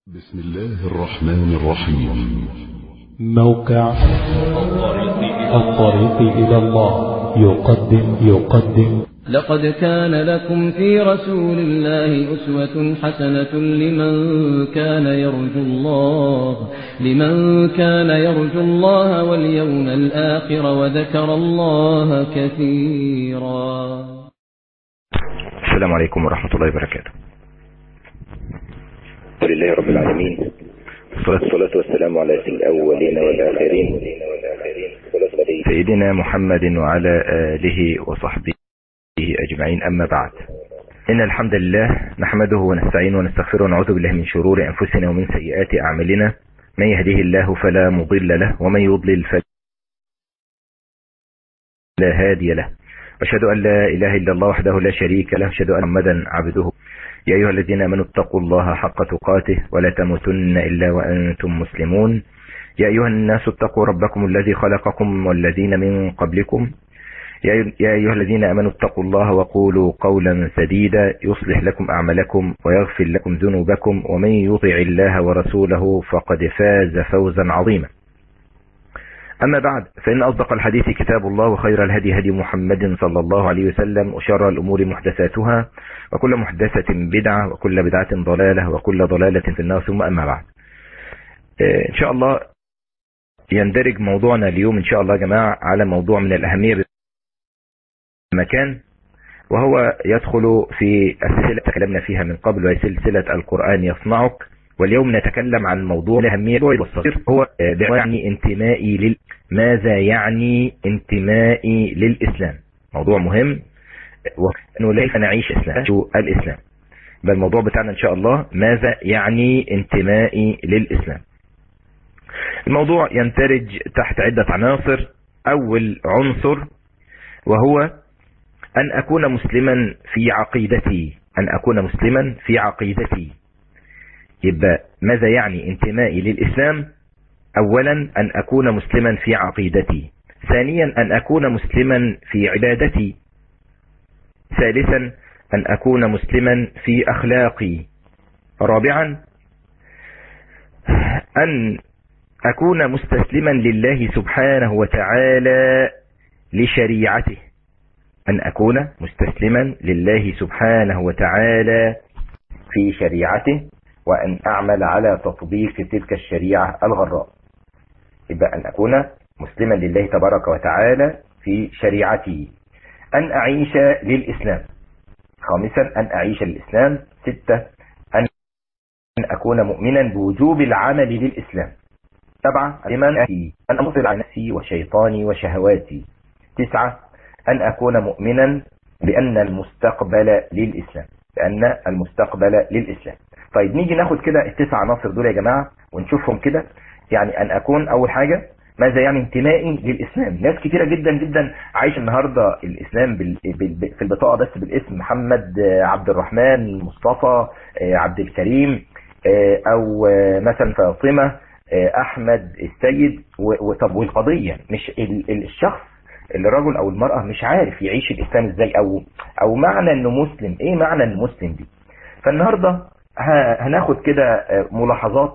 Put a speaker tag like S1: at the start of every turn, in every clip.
S1: بسم الله الرحمن الرحيم
S2: موقع الطريق إلى الله يقدم يقدم
S3: لقد كان لكم في رسول الله أسوة حسنة لمن كان يرجو الله لمن كان يرجو الله واليوم الآخر وذكر الله كثيرا
S4: السلام عليكم ورحمة الله وبركاته
S5: لله رب العالمين والصلاة والسلام على سيد الأولين والآخرين
S4: سيدنا محمد وعلى آله وصحبه أجمعين أما بعد إن الحمد لله نحمده ونستعينه ونستغفره ونعوذ بالله من شرور أنفسنا ومن سيئات أعمالنا من يهديه الله فلا مضل له ومن يضلل فلا هادي له أشهد أن لا إله إلا الله وحده لا شريك له أشهد أن محمدا عبده يا أيها الذين آمنوا اتقوا الله حق تقاته ولا تموتن إلا وأنتم مسلمون يا أيها الناس اتقوا ربكم الذي خلقكم والذين من قبلكم يا أيها الذين آمنوا اتقوا الله وقولوا قولا سديدا يصلح لكم أعمالكم ويغفر لكم ذنوبكم ومن يطع الله ورسوله فقد فاز فوزا عظيما أما بعد فإن أصدق الحديث كتاب الله وخير الهدي هدي محمد صلى الله عليه وسلم وشر الأمور محدثاتها وكل محدثة بدعة وكل بدعة ضلالة وكل ضلالة في النار ثم أما بعد إن شاء الله يندرج موضوعنا اليوم إن شاء الله يا جماعة على موضوع من الأهمية مكان وهو يدخل في السلسلة تكلمنا فيها من قبل وهي سلسلة القرآن يصنعك واليوم نتكلم عن موضوع الأهمية والصغير هو يعني انتمائي لل ماذا يعني انتمائي للإسلام موضوع مهم وأنه ليس نعيش إسلام شو الإسلام بل الموضوع بتاعنا إن شاء الله ماذا يعني انتمائي للإسلام الموضوع يندرج تحت عدة عناصر أول عنصر وهو أن أكون مسلما في عقيدتي أن أكون مسلما في عقيدتي يبقى ماذا يعني انتمائي للإسلام أولا أن أكون مسلما في عقيدتي ثانيا أن أكون مسلما في عبادتي ثالثا أن أكون مسلما في أخلاقي رابعا أن أكون مستسلما لله سبحانه وتعالى لشريعته أن أكون مستسلما لله سبحانه وتعالى في شريعته وأن أعمل على تطبيق تلك الشريعة الغراء يبقى أن أكون مسلما لله تبارك وتعالى في شريعته أن أعيش للإسلام خامسا أن أعيش للإسلام ستة أن أكون مؤمنا بوجوب العمل للإسلام سبعة لمن أتي أن أمطل على نفسي وشيطاني وشهواتي تسعة أن أكون مؤمنا بأن المستقبل للإسلام بأن المستقبل للإسلام طيب نيجي ناخد كده التسع عناصر دول يا جماعة ونشوفهم كده يعني أن أكون أول حاجة ماذا يعني انتمائي للإسلام ناس كتيرة جدا جدا عايش النهاردة الإسلام بال... بال... في البطاقة بس بالاسم محمد عبد الرحمن مصطفى عبد الكريم أو مثلا فاطمة أحمد السيد وطب والقضية مش الشخص الرجل او المرأة مش عارف يعيش الاسلام ازاي او او معنى انه مسلم ايه معنى المسلم دي فالنهاردة هناخد كده ملاحظات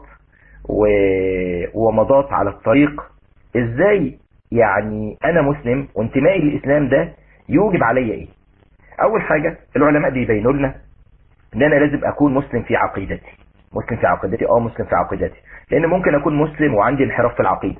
S4: ومضات على الطريق ازاي يعني انا مسلم وانتمائي للاسلام ده يوجب عليا ايه اول حاجة العلماء بيبينوا لنا ان انا لازم اكون مسلم في عقيدتي مسلم في عقيدتي اه مسلم في عقيدتي لان ممكن اكون مسلم وعندي انحراف في العقيدة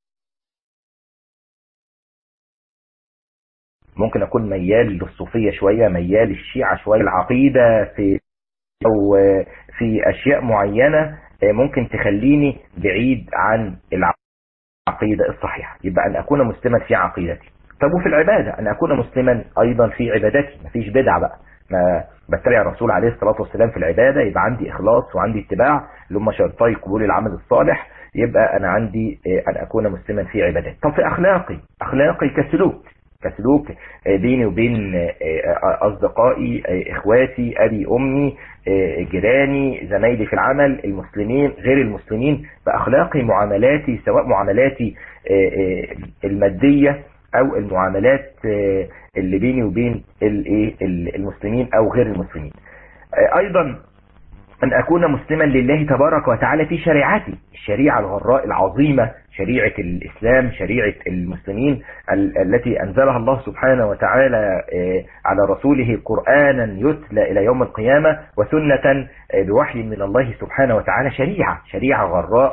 S4: ممكن اكون ميال للصوفية شوية ميال للشيعة شوية العقيدة في او في اشياء معينة ممكن تخليني بعيد عن العقيدة الصحيحة يبقى ان اكون مسلما في عقيدتي طب وفي العبادة ان اكون مسلما ايضا في عبادتي مفيش بدعة بقى ما بتبع الرسول عليه الصلاة والسلام في العبادة يبقى عندي اخلاص وعندي اتباع اللي هم شرطي قبول العمل الصالح يبقى انا عندي ان اكون مسلما في عبادتي طب في اخلاقي اخلاقي كسلوك كسلوك بيني وبين أصدقائي إخواتي أبي أمي جيراني زمايلي في العمل المسلمين غير المسلمين بأخلاقي معاملاتي سواء معاملاتي المادية أو المعاملات اللي بيني وبين المسلمين أو غير المسلمين أيضا أن أكون مسلما لله تبارك وتعالى في شريعتي الشريعة الغراء العظيمة شريعة الإسلام شريعة المسلمين ال- التي أنزلها الله سبحانه وتعالى آه، على رسوله قرآنا يتلى إلى يوم القيامة وسنة آه، بوحي من الله سبحانه وتعالى شريعة شريعة غراء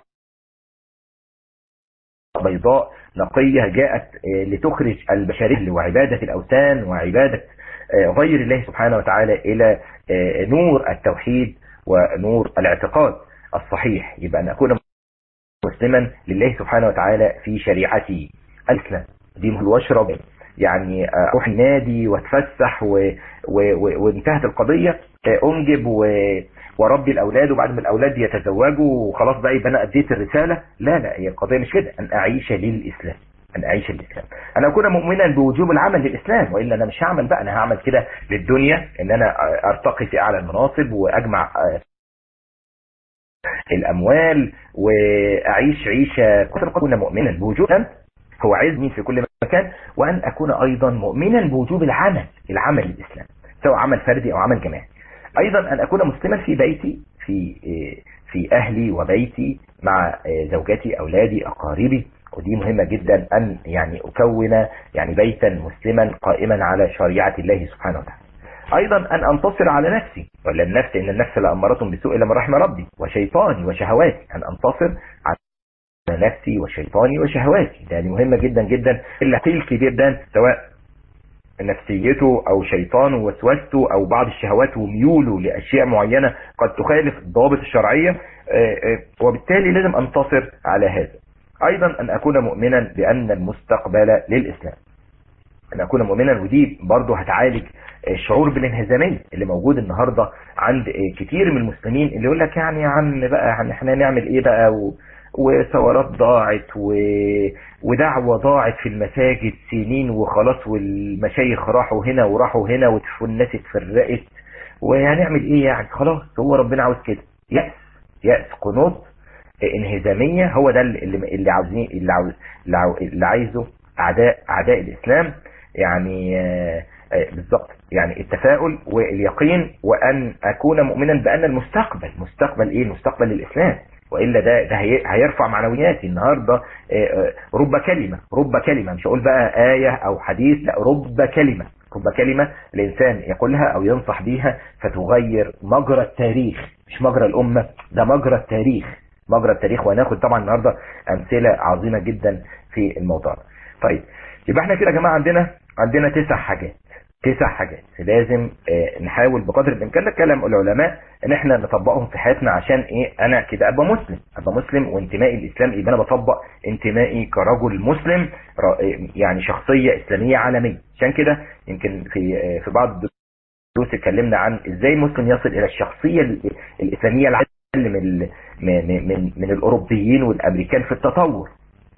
S4: بيضاء نقية جاءت آه، لتخرج البشرية وعبادة الأوثان وعبادة آه، غير الله سبحانه وتعالى إلى آه، نور التوحيد ونور الاعتقاد الصحيح يبقى أن أكون مسلما لله سبحانه وتعالى في شريعتي الإسلام دي واشرب يعني اروح النادي واتفسح و... و... و... وانتهت القضية انجب و... وربي الاولاد وبعد ما الاولاد يتزوجوا وخلاص بقى يبقى انا اديت الرسالة لا لا هي القضية مش كده ان اعيش للاسلام ان اعيش للاسلام انا اكون مؤمنا بوجوب العمل للاسلام والا انا مش هعمل بقى انا هعمل كده للدنيا ان انا ارتقي في اعلى المناصب واجمع الاموال واعيش عيشة كنت اكون مؤمنا بوجوب هو عايزني في كل مكان وان اكون ايضا مؤمنا بوجوب العمل العمل للاسلام سواء عمل فردي او عمل جماعي ايضا ان اكون مسلما في بيتي في في اهلي وبيتي مع زوجتي اولادي اقاربي ودي مهمة جدا ان يعني اكون يعني بيتا مسلما قائما على شريعة الله سبحانه وتعالى ايضا ان انتصر على نفسي ولا النفس ان النفس لامارة بسوء لما رحم ربي وشيطاني وشهواتي ان انتصر على نفسي وشيطاني وشهواتي ده يعني مهمة جدا جدا اللي قيل كبير ده سواء نفسيته او شيطانه وسوسته او بعض الشهوات وميوله لاشياء معينة قد تخالف الضوابط الشرعية وبالتالي لازم انتصر على هذا ايضا ان اكون مؤمنا بان المستقبل للاسلام ان اكون مؤمنا ودي برضه هتعالج الشعور بالانهزامية اللي موجود النهاردة عند كتير من المسلمين اللي يقول لك يعني يا عم بقى يعني احنا نعمل ايه بقى و... وثورات ضاعت و... ودعوة ضاعت في المساجد سنين وخلاص والمشايخ راحوا هنا وراحوا هنا والناس اتفرقت وهنعمل ايه يعني خلاص هو ربنا عاوز كده يأس يأس قنوط انهزامية هو ده اللي اللي عاوزين اللي, عاوز اللي عايزه اعداء اعداء الاسلام يعني بالظبط يعني التفاؤل واليقين وان اكون مؤمنا بان المستقبل مستقبل ايه المستقبل للاسلام وإلا ده, ده هيرفع معنوياتي النهاردة رب كلمة رب كلمة مش هقول بقى آية أو حديث لا رب كلمة رب كلمة الإنسان يقولها أو ينصح بيها فتغير مجرى التاريخ مش مجرى الأمة ده مجرى التاريخ مجرى التاريخ وهناخد طبعا النهاردة أمثلة عظيمة جدا في الموضوع طيب يبقى احنا كده يا جماعة عندنا عندنا تسع حاجات تسع حاجات لازم اه نحاول بقدر الامكان ده كلام العلماء ان احنا نطبقهم في حياتنا عشان ايه انا كده ابقى مسلم ابقى مسلم وانتمائي الاسلام يبقى انا بطبق انتمائي كرجل مسلم يعني شخصية اسلامية عالمية عشان كده يمكن في اه في بعض الدروس اتكلمنا عن ازاي المسلم يصل الى الشخصية الاسلامية العالمية من من من, من الاوروبيين والامريكان في التطور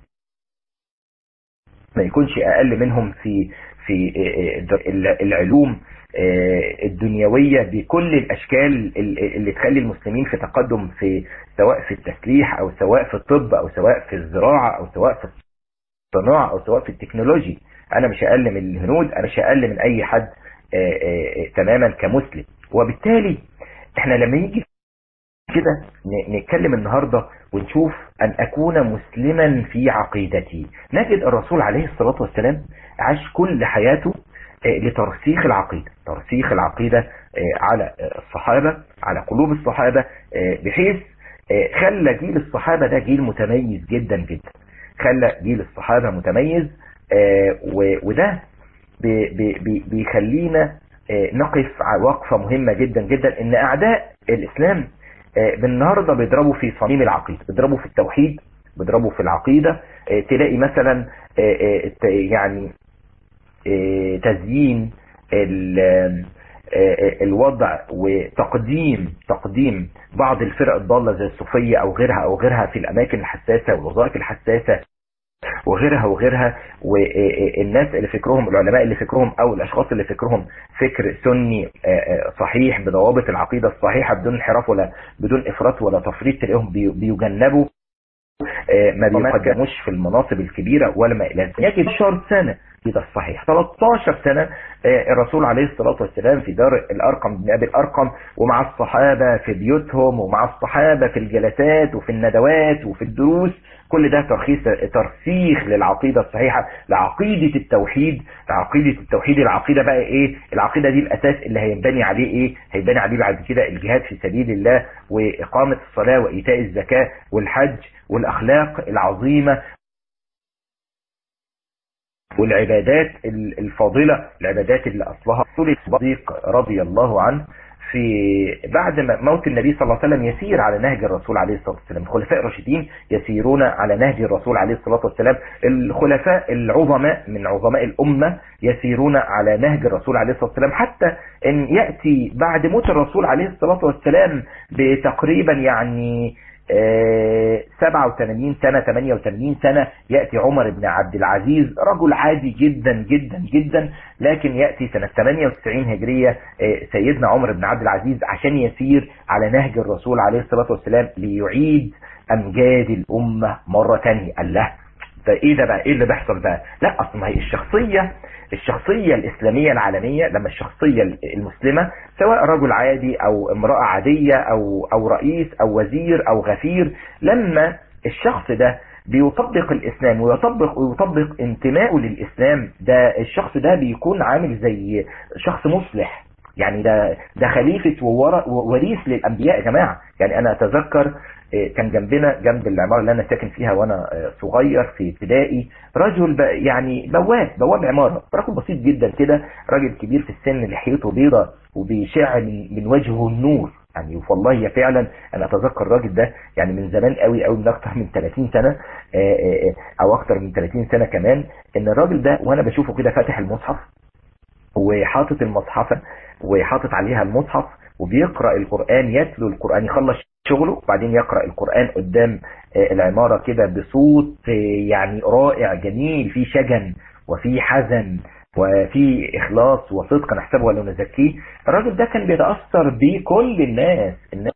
S4: ما يكونش اقل منهم في في العلوم الدنيوية بكل الاشكال اللي تخلي المسلمين في تقدم في سواء في التسليح او سواء في الطب او سواء في الزراعة او سواء في الصناعة او سواء في التكنولوجي انا مش اقل من الهنود انا مش اقل من اي حد تماما كمسلم وبالتالي احنا لما يجي كده نتكلم النهاردة ونشوف أن أكون مسلما في عقيدتي نجد الرسول عليه الصلاة والسلام عاش كل حياته لترسيخ العقيدة ترسيخ العقيدة على الصحابة على قلوب الصحابة بحيث خلى جيل الصحابة ده جيل متميز جدا جدا خلى جيل الصحابة متميز وده بيخلينا نقف وقفة مهمة جدا جدا ان اعداء الاسلام بالنهاردة بيضربوا في صميم العقيدة بيضربوا في التوحيد بيضربوا في العقيدة تلاقي مثلا يعني تزيين الوضع وتقديم تقديم بعض الفرق الضالة زي الصوفية او غيرها او غيرها في الاماكن الحساسة والوظائف الحساسة وغيرها وغيرها والناس اللي فكرهم العلماء اللي فكرهم او الاشخاص اللي فكرهم فكر سني صحيح بضوابط العقيدة الصحيحة بدون انحراف ولا بدون افراط ولا تفريط تلاقيهم بيجنبوا ما بيقدموش في المناصب الكبيرة ولا ما الى ذلك يجب شهر سنة العقيدة الصحيحة 13 سنة الرسول عليه الصلاة والسلام في دار الأرقم بن أبي الأرقم ومع الصحابة في بيوتهم ومع الصحابة في الجلسات وفي الندوات وفي الدروس كل ده ترخيص ترسيخ للعقيدة الصحيحة لعقيدة التوحيد لعقيدة التوحيد العقيدة بقى ايه العقيدة دي الاساس اللي هينبني عليه ايه هينبني عليه بعد كده الجهاد في سبيل الله واقامة الصلاة وايتاء الزكاة والحج والاخلاق العظيمة والعبادات الفاضلة العبادات اللي أصلها رسول الصديق رضي الله عنه في بعد موت النبي صلى الله عليه وسلم يسير على نهج الرسول عليه الصلاة والسلام الخلفاء الراشدين يسيرون على نهج الرسول عليه الصلاة والسلام الخلفاء العظماء من عظماء الأمة يسيرون على نهج الرسول عليه الصلاة والسلام حتى ان يأتي بعد موت الرسول عليه الصلاة والسلام بتقريبا يعني 87 سنة 88 سنة يأتي عمر بن عبد العزيز رجل عادي جدا جدا جدا لكن يأتي سنة 98 هجرية سيدنا عمر بن عبد العزيز عشان يسير على نهج الرسول عليه الصلاة والسلام ليعيد أمجاد الأمة مرة تانية قال له ده ايه ده بقى ايه اللي بيحصل بقى لا اصل ما هي الشخصية الشخصية الإسلامية العالمية لما الشخصية المسلمة سواء رجل عادي أو امرأة عادية أو, أو رئيس أو وزير أو غفير لما الشخص ده بيطبق الإسلام ويطبق ويطبق انتمائه للإسلام ده الشخص ده بيكون عامل زي شخص مصلح يعني ده ده خليفة ووريث للأنبياء يا جماعة يعني أنا أتذكر كان جنبنا جنب العمارة اللي أنا ساكن فيها وأنا صغير في ابتدائي رجل يعني بواب بواب عمارة رجل بسيط جدا كده راجل كبير في السن لحيته بيضة وبيشع من, من وجهه النور يعني والله فعلا انا اتذكر الراجل ده يعني من زمان قوي قوي من اكتر من 30 سنة او اكتر من 30 سنة كمان ان الراجل ده وانا بشوفه كده فاتح المصحف وحاطط المصحفة وحاطط عليها المصحف وبيقرأ القرآن يتلو القرآن يخلص شغله وبعدين يقرأ القرآن قدام العمارة كده بصوت يعني رائع جميل فيه شجن وفيه حزن وفي إخلاص وصدق نحسبه ولو نزكيه الراجل ده كان بيتأثر بيه كل الناس الناس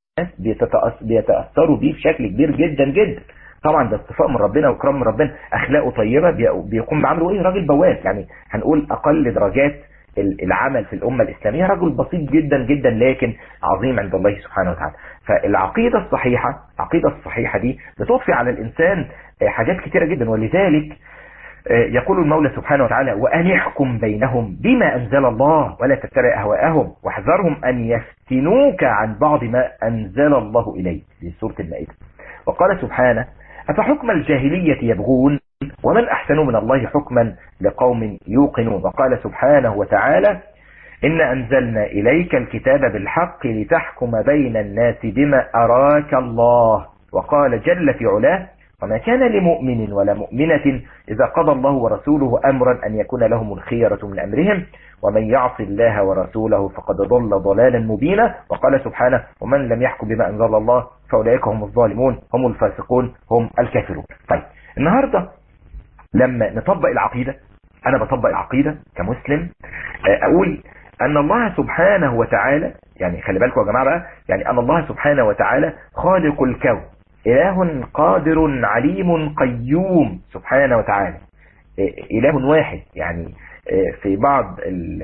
S4: بيتأثروا بيه بشكل كبير جدا جدا طبعا ده اتفاق من ربنا وكرم من ربنا اخلاقه طيبة بيقوم بعمله ايه راجل بواب يعني هنقول اقل درجات العمل في الأمة الإسلامية رجل بسيط جدا جدا لكن عظيم عند الله سبحانه وتعالى فالعقيدة الصحيحة العقيدة الصحيحة دي بتضفي على الإنسان حاجات كتيرة جدا ولذلك يقول المولى سبحانه وتعالى وأن يحكم بينهم بما أنزل الله ولا تتبع أهواءهم واحذرهم أن يفتنوك عن بعض ما أنزل الله إليك في سورة المائدة وقال سبحانه أفحكم الجاهلية يبغون ومن أحسن من الله حكما لقوم يوقنون وقال سبحانه وتعالى إن أنزلنا إليك الكتاب بالحق لتحكم بين الناس بما أراك الله وقال جل في علاه وما كان لمؤمن ولا مؤمنة إذا قضى الله ورسوله أمرا أن يكون لهم الخيرة من أمرهم ومن يعص الله ورسوله فقد ضل ضلالا مبينا وقال سبحانه ومن لم يحكم بما أنزل الله فأولئك هم الظالمون هم الفاسقون هم الكافرون طيب النهاردة لما نطبق العقيدة أنا بطبق العقيدة كمسلم أقول أن الله سبحانه وتعالى يعني خلي بالكم يا جماعة بقى يعني أن الله سبحانه وتعالى خالق الكون إله قادر عليم قيوم سبحانه وتعالى إله واحد يعني في بعض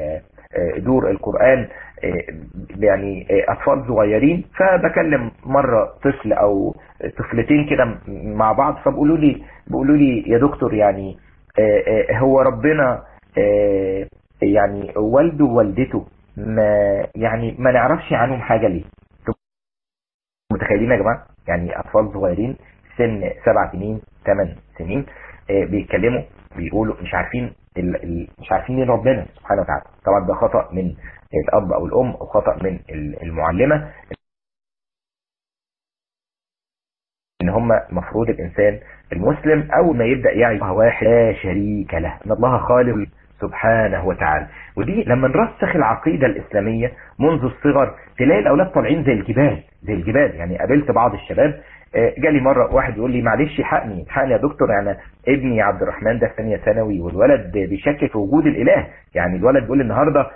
S4: دور القرآن يعني أطفال صغيرين فبكلم مرة طفل أو طفلتين كده مع بعض فبقولوا لي بيقولوا لي يا دكتور يعني هو ربنا يعني والده ووالدته ما يعني ما نعرفش عنهم حاجة ليه متخيلين يا جماعة يعني أطفال صغيرين سن سبع سنين ثمان سنين بيتكلموا بيقولوا مش عارفين مش عارفين مين ربنا سبحانه وتعالى طبعا ده خطأ من الأب أو الأم أو خطأ من المعلمة ان هم مفروض الانسان المسلم اول ما يبدأ يعي واحد لا شريك له ان الله خالق سبحانه وتعالى ودي لما نرسخ العقيدة الاسلامية منذ الصغر تلاقي الاولاد طالعين زي الجبال زي الجبال يعني قابلت بعض الشباب جالي مرة واحد يقول لي معلش حقني حقني يا دكتور انا ابني عبد الرحمن ده في ثانيه ثانوي والولد بيشكك في وجود الاله يعني الولد بيقول لي النهارده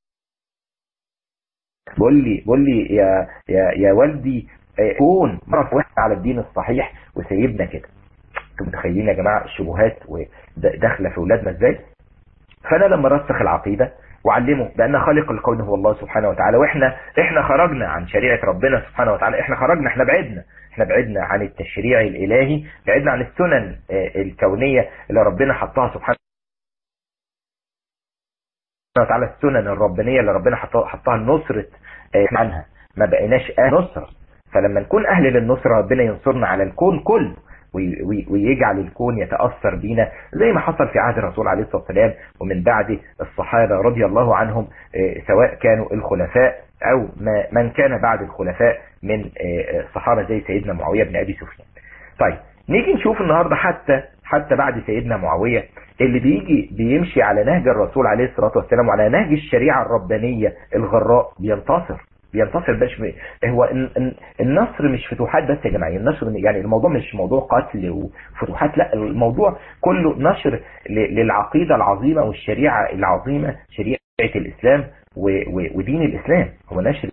S4: بقول لي بقول لي يا يا يا والدي كون مرة واحد على الدين الصحيح وسيبنا كده انتوا متخيلين يا جماعة الشبهات وداخله في اولادنا ازاي فانا لما رسخ العقيدة وعلمه بان خالق الكون هو الله سبحانه وتعالى واحنا احنا خرجنا عن شريعة ربنا سبحانه وتعالى احنا خرجنا احنا بعدنا احنا بعدنا عن التشريع الالهي بعدنا عن السنن الكونية اللي ربنا حطها سبحانه وتعالى السنن الربانية اللي ربنا حطها لنصرة عنها ما بقيناش اهل نصرة فلما نكون اهل للنصرة ربنا ينصرنا على الكون كله ويجعل الكون يتأثر بينا زي ما حصل في عهد الرسول عليه الصلاة والسلام ومن بعد الصحابة رضي الله عنهم سواء كانوا الخلفاء او من كان بعد الخلفاء من الصحابة زي سيدنا معاوية بن ابي سفيان طيب نيجي نشوف النهاردة حتى حتى بعد سيدنا معاوية اللي بيجي بيمشي على نهج الرسول عليه الصلاة والسلام وعلى نهج الشريعة الربانية الغراء بينتصر بينتصر باش هو النصر مش فتوحات بس يا جماعه النصر يعني الموضوع مش موضوع قتل وفتوحات لا الموضوع كله نشر للعقيدة العظيمة والشريعة العظيمة شريعة الإسلام ودين الإسلام هو نشر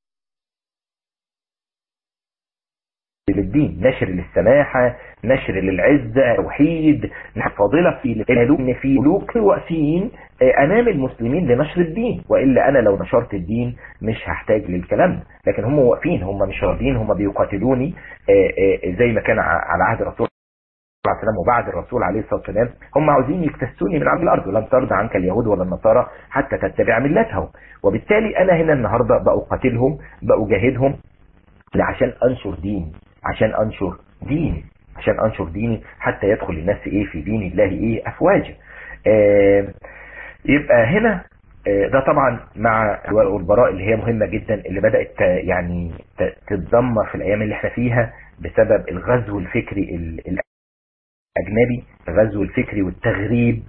S4: للدين نشر للسماحة نشر للعزة توحيد فاضلة في ان في ملوك واقفين امام المسلمين لنشر الدين والا انا لو نشرت الدين مش هحتاج للكلام لكن هم واقفين هم مش راضيين هم بيقاتلوني زي ما كان على عهد الرسول عليه السلام وبعد الرسول عليه الصلاة والسلام هم عاوزين يكتسوني من عبد الأرض ولم ترضى عنك اليهود ولا النصارى حتى تتبع ملتهم وبالتالي أنا هنا النهاردة بقاتلهم بأجاهدهم عشان أنشر دين عشان انشر ديني عشان انشر ديني حتى يدخل الناس ايه في دين الله ايه افواجا آه يبقى هنا آه ده طبعا مع والبراء اللي هي مهمة جدا اللي بدأت يعني تتدمر في الايام اللي احنا فيها بسبب الغزو الفكري الاجنبي الغزو الفكري والتغريب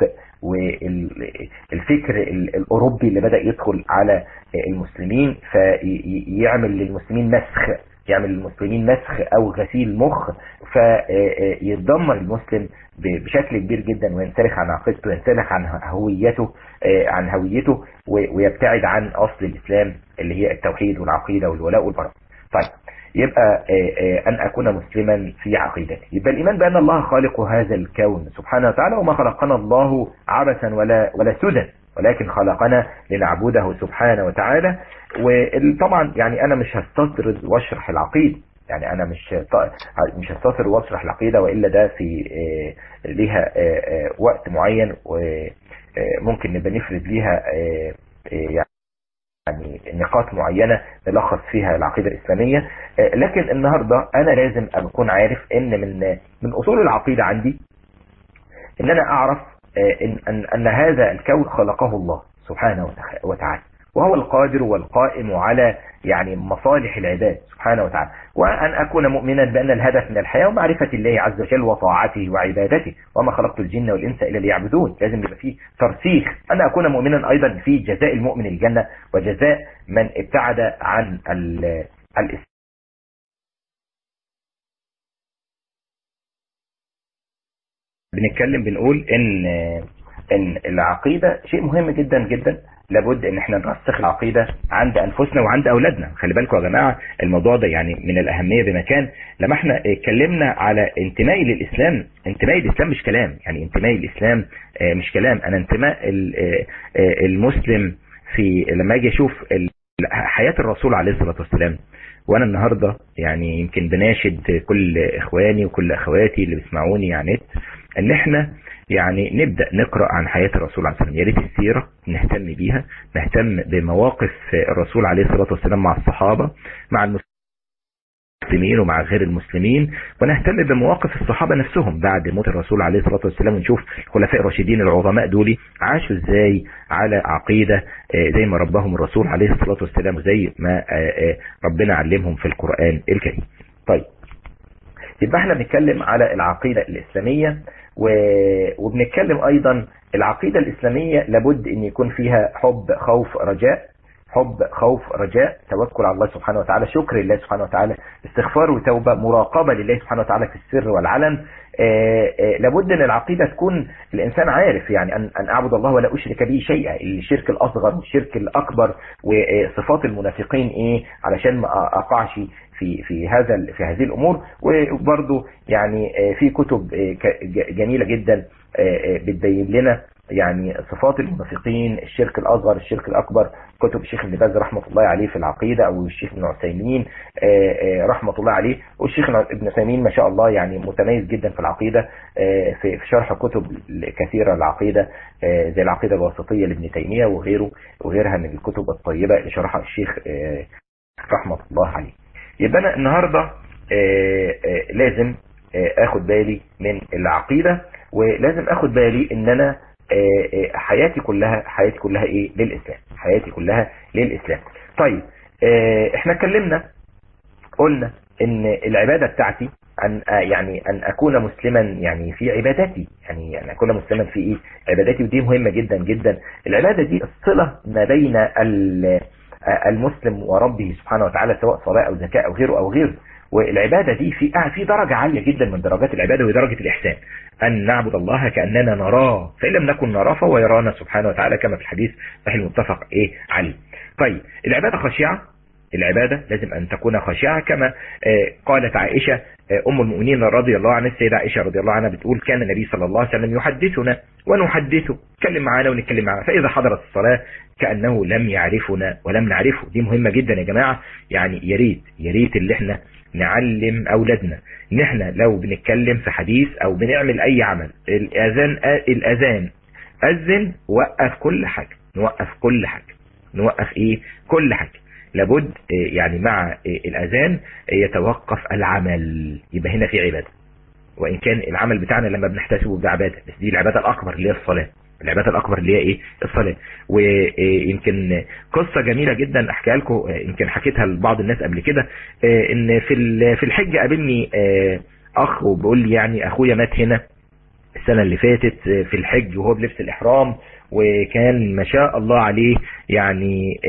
S4: والفكر الاوروبي اللي بدأ يدخل على المسلمين فيعمل للمسلمين مسخ يعمل للمسلمين مسخ او غسيل مخ فيتدمر المسلم بشكل كبير جدا وينسلخ عن عقيدته وينسلخ عن هويته عن هويته ويبتعد عن اصل الاسلام اللي هي التوحيد والعقيدة والولاء والبراء طيب يبقى ان اكون مسلما في عقيدتي يبقى الايمان بان الله خالق هذا الكون سبحانه وتعالى وما خلقنا الله عبثا ولا ولا سدى ولكن خلقنا لنعبده سبحانه وتعالى وطبعا يعني انا مش هستطرد واشرح العقيدة يعني انا مش مش هستطرد واشرح العقيدة والا ده في ليها وقت معين وممكن نبقى نفرد ليها يعني يعني نقاط معينة نلخص فيها العقيدة الإسلامية لكن النهاردة أنا لازم أكون عارف إن من من أصول العقيدة عندي إن أنا أعرف إن, أن, أن هذا الكون خلقه الله سبحانه وتعالى وهو القادر والقائم على يعني مصالح العباد سبحانه وتعالى وأن أكون مؤمنا بأن الهدف من الحياة ومعرفة الله عز وجل وطاعته وعبادته وما خلقت الجن والإنس إلا ليعبدون لازم يبقى فيه ترسيخ أن أكون مؤمنا أيضا في جزاء المؤمن الجنة وجزاء من ابتعد عن الإسلام بنتكلم بنقول ان ان العقيدة شيء مهم جدا جدا لابد ان احنا نرسخ العقيدة عند انفسنا وعند اولادنا خلي بالكم يا جماعة الموضوع ده يعني من الاهمية بمكان لما احنا اتكلمنا على انتمائي للاسلام انتمائي للاسلام مش كلام يعني انتمائي للاسلام مش كلام انا انتماء المسلم في لما اجي اشوف حياة الرسول عليه الصلاة والسلام وانا النهاردة يعني يمكن بناشد كل اخواني وكل اخواتي اللي بيسمعوني يعني نت ان احنا يعني نبدأ نقرأ عن حياة الرسول عليه الصلاة والسلام يا ريت السيرة نهتم بيها نهتم بمواقف الرسول عليه الصلاة والسلام مع الصحابة مع المسلمين ومع غير المسلمين ونهتم بمواقف الصحابة نفسهم بعد موت الرسول عليه الصلاة والسلام ونشوف الخلفاء الراشدين العظماء دول عاشوا ازاي على عقيدة زي ما ربهم الرسول عليه الصلاة والسلام وزي ما ربنا علمهم في القرآن الكريم طيب يبقى احنا بنتكلم على العقيدة الإسلامية وبنتكلم أيضا العقيدة الإسلامية لابد أن يكون فيها حب خوف رجاء حب خوف رجاء توكل على الله سبحانه وتعالى شكر لله سبحانه وتعالى استغفار وتوبة مراقبة لله سبحانه وتعالى في السر والعلن آآ آآ لابد ان العقيدة تكون الانسان عارف يعني ان, أن اعبد الله ولا اشرك به شيئا الشرك الاصغر والشرك الاكبر وصفات المنافقين ايه علشان ما اقعش في في هذا في هذه الامور وبرضه يعني في كتب جميله جدا بتبين لنا يعني صفات المنافقين الشرك الاصغر الشرك الاكبر كتب الشيخ ابن باز رحمه الله عليه في العقيده او الشيخ ابن عثيمين رحمه الله عليه والشيخ ابن عثيمين ما شاء الله يعني متميز جدا في العقيده في شرح كتب كثيره للعقيده زي العقيده الواسطيه لابن تيميه وغيره وغيرها من الكتب الطيبه اللي شرحها الشيخ رحمه الله عليه يبقى انا النهارده لازم اخد بالي من العقيده ولازم اخد بالي ان انا حياتي كلها حياتي كلها ايه للاسلام حياتي كلها للاسلام طيب احنا اتكلمنا قلنا ان العبادة بتاعتي ان يعني ان اكون مسلما يعني في عباداتي يعني ان اكون مسلما في ايه عباداتي ودي مهمة جدا جدا العبادة دي الصلة ما بين المسلم وربه سبحانه وتعالى سواء صلاة او زكاة او غيره او غيره والعبادة دي في في درجة عالية جدا من درجات العبادة وهي درجة الإحسان أن نعبد الله كأننا نراه فإن لم نكن نراه فهو يرانا سبحانه وتعالى كما في الحديث صحيح المتفق إيه عليه طيب العبادة خاشعة العبادة لازم أن تكون خاشعة كما قالت عائشة أم المؤمنين رضي الله عنها السيدة عائشة رضي الله عنها بتقول كان النبي صلى الله عليه وسلم يحدثنا ونحدثه نتكلم معانا ونتكلم معانا فإذا حضرت الصلاة كأنه لم يعرفنا ولم نعرفه دي مهمة جدا يا جماعة يعني يا ريت يا ريت اللي احنا نعلم أولادنا ان احنا لو بنتكلم في حديث او بنعمل اي عمل الاذان الاذان اذن وقف كل حاجة نوقف كل حاجة نوقف ايه كل حاجة لابد يعني مع الاذان يتوقف العمل يبقى هنا في عبادة وان كان العمل بتاعنا لما بنحتسبه بعبادة بس دي العبادة الاكبر اللي هي الصلاة العبادة الأكبر اللي هي إيه الصلاة ويمكن قصة جميلة جدا أحكيها لكم يمكن حكيتها لبعض الناس قبل كده إن في في الحج قابلني أخ وبيقول لي يعني أخويا مات هنا السنة اللي فاتت في الحج وهو بلبس الإحرام وكان ما شاء الله عليه يعني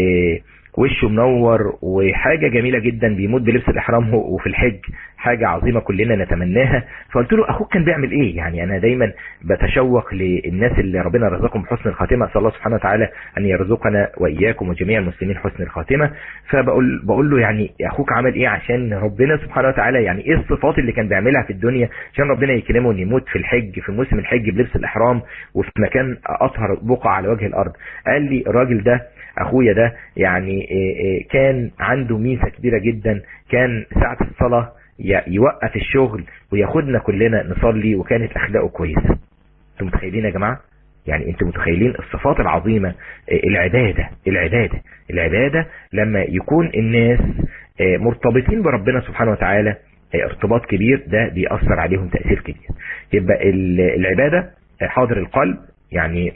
S4: وشه منور وحاجة جميلة جدا بيموت بلبس الإحرام وفي الحج حاجة عظيمة كلنا نتمناها فقلت له أخوك كان بيعمل إيه يعني أنا دايما بتشوق للناس اللي ربنا رزقهم بحسن الخاتمة أسأل الله سبحانه وتعالى أن يرزقنا وإياكم وجميع المسلمين حسن الخاتمة فبقول بقول له يعني أخوك عمل إيه عشان ربنا سبحانه وتعالى يعني إيه الصفات اللي كان بيعملها في الدنيا عشان ربنا يكرمه أن يموت في الحج في موسم الحج بلبس الإحرام وفي مكان أطهر بقعة على وجه الأرض قال لي الراجل ده اخويا ده يعني كان عنده ميزة كبيرة جدا كان ساعة الصلاة يوقف الشغل وياخدنا كلنا نصلي وكانت اخلاقه كويسة انتم متخيلين يا جماعة يعني انتم متخيلين الصفات العظيمة العبادة العبادة العبادة لما يكون الناس مرتبطين بربنا سبحانه وتعالى ارتباط كبير ده بيأثر عليهم تأثير كبير يبقى العبادة حاضر القلب يعني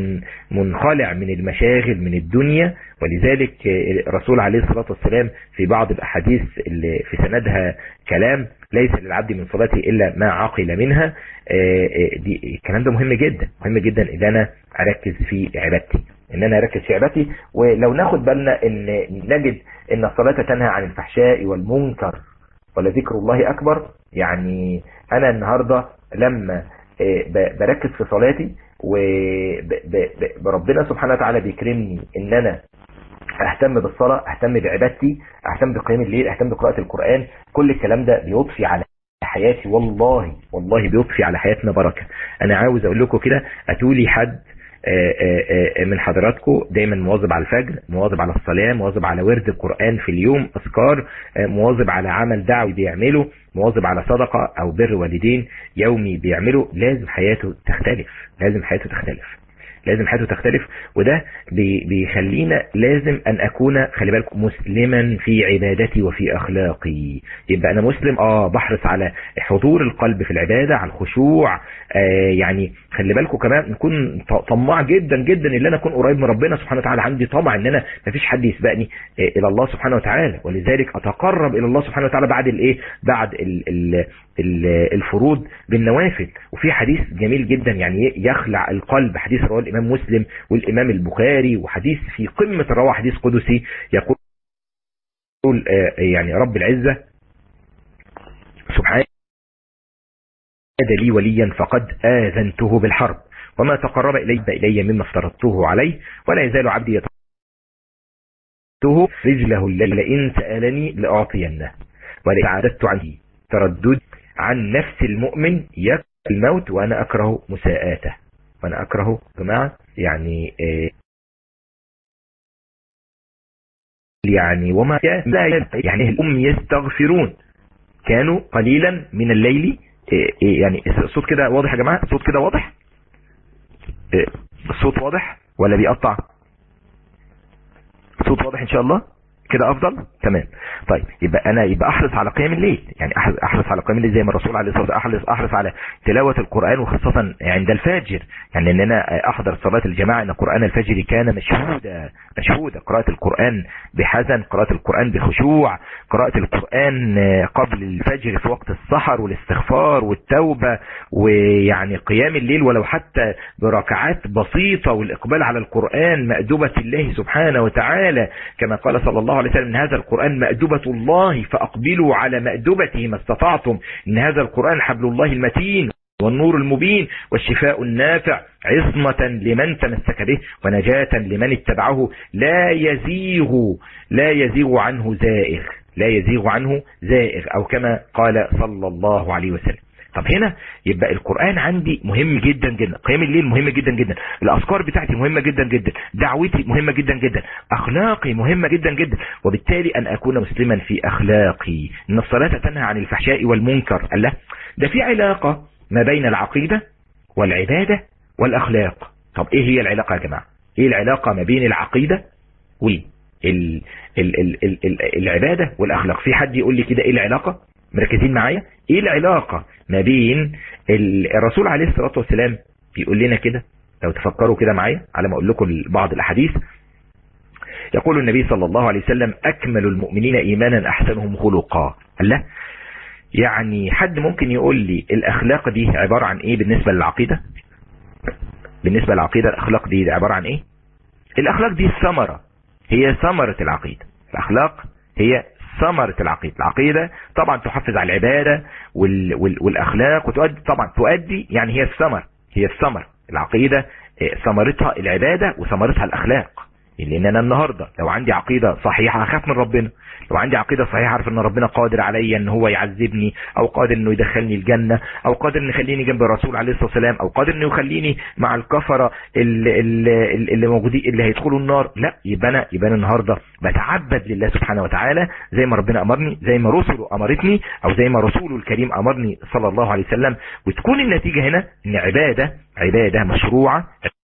S4: منخلع من المشاغل من الدنيا ولذلك الرسول عليه الصلاة والسلام في بعض الأحاديث اللي في سندها كلام ليس للعبد من صلاته إلا ما عقل منها دي الكلام ده مهم جدا مهم جدا إن أنا أركز في عبادتي ان انا اركز في عبادتي ولو ناخد بالنا ان نجد ان الصلاة تنهى عن الفحشاء والمنكر ولذكر الله اكبر يعني انا النهاردة لما بركز في صلاتي وربنا سبحانه وتعالى بيكرمني ان انا اهتم بالصلاة اهتم بعبادتي اهتم بقيام الليل اهتم بقراءة القرآن كل الكلام ده بيضفي على حياتي والله والله بيضفي على حياتنا بركة انا عاوز اقول لكم كده اتولي حد من حضراتكم دايما مواظب على الفجر مواظب على الصلاة مواظب على ورد القرآن في اليوم أذكار مواظب على عمل دعوي بيعمله مواظب على صدقة أو بر والدين يومي بيعمله لازم حياته تختلف لازم حياته تختلف لازم حياته تختلف وده بيخلينا لازم ان اكون خلي بالكم مسلما في عبادتي وفي اخلاقي يبقى انا مسلم اه بحرص على حضور القلب في العبادة على الخشوع آه يعني خلي بالكم كمان نكون طماع جدا جدا ان انا اكون قريب من ربنا سبحانه وتعالى عندي طمع ان انا مفيش حد يسبقني آه الى الله سبحانه وتعالى ولذلك اتقرب الى الله سبحانه وتعالى بعد الايه بعد ال ال الفروض بالنوافل وفي حديث جميل جدا يعني يخلع القلب حديث رواه الإمام مسلم والإمام البخاري وحديث في قمة الرواه حديث قدسي يقول يعني رب العزة سبحانه لي وليا فقد آذنته بالحرب وما تقرب إلي إلي مما افترضته عليه ولا يزال عبدي ته رجله لئن سألني لأعطينه ولئن عددت عنه تردد عن نفس المؤمن يكفي الموت وأنا أكره مساءاته وأنا أكره جماعة يعني إيه يعني وما لا يعني الأم يستغفرون كانوا قليلا من الليل إيه يعني الصوت كده واضح يا جماعة الصوت كده واضح إيه الصوت واضح ولا بيقطع الصوت واضح ان شاء الله كده افضل تمام طيب يبقى انا يبقى احرص على قيام الليل يعني احرص على قيام الليل زي ما الرسول عليه الصلاه والسلام احرص احرص على تلاوه القران وخاصه عند الفجر يعني ان انا احضر صلاه الجماعه ان قران الفجر كان مشهودا مشهودا قراءه القران بحزن قراءه القران بخشوع قراءه القران قبل الفجر في وقت السحر والاستغفار والتوبه ويعني قيام الليل ولو حتى بركعات بسيطه والاقبال على القران مأدبه الله سبحانه وتعالى كما قال صلى الله عليه وسلم ان هذا القرآن مأدبة الله فأقبلوا على مأدبته ما استطعتم ان هذا القرآن حبل الله المتين والنور المبين والشفاء النافع عصمة لمن تمسك به ونجاة لمن اتبعه لا يزيغ لا يزيغ عنه زائغ لا يزيغ عنه زائغ او كما قال صلى الله عليه وسلم طب هنا يبقى القرآن عندي مهم جدا جدا قيام الليل مهم جدا جدا الأذكار بتاعتي مهمة جدا جدا دعوتي مهمة جدا جدا أخلاقي مهمة جدا جدا وبالتالي أن أكون مسلما في أخلاقي إن الصلاة تنهى عن الفحشاء والمنكر الله ده في علاقة ما بين العقيدة والعبادة والأخلاق طب إيه هي العلاقة يا جماعة إيه العلاقة ما بين العقيدة وال ال ال ال ال ال العبادة والأخلاق في حد يقول لي كده إيه العلاقة مركزين معايا ايه العلاقة ما بين الرسول عليه الصلاة والسلام بيقول لنا كده لو تفكروا كده معايا على ما اقول لكم بعض الاحاديث يقول النبي صلى الله عليه وسلم اكمل المؤمنين ايمانا احسنهم خلقا الله يعني حد ممكن يقول لي الاخلاق دي عبارة عن ايه بالنسبة للعقيدة بالنسبة للعقيدة الاخلاق دي عبارة عن ايه الاخلاق دي الثمرة هي ثمرة العقيدة الاخلاق هي ثمرة العقيدة العقيدة طبعا تحفز على العبادة وال وال والأخلاق وتؤدي طبعا تؤدي يعني هي الثمر هي الثمر العقيدة ثمرتها العبادة وثمرتها الأخلاق لأن أنا النهاردة لو عندي عقيدة صحيحة أخاف من ربنا لو عندي عقيدة صحيحة أعرف أن ربنا قادر علي أن هو يعذبني أو قادر أنه يدخلني الجنة أو قادر أن يخليني جنب الرسول عليه الصلاة والسلام أو قادر أنه يخليني مع الكفرة اللي, اللي, اللي موجودين اللي هيدخلوا النار لا يبقى أنا يبقى أنا النهاردة بتعبد لله سبحانه وتعالى زي ما ربنا أمرني زي ما رسله أمرتني أو زي ما رسوله الكريم أمرني صلى الله عليه وسلم وتكون النتيجة هنا أن عبادة عبادة مشروعة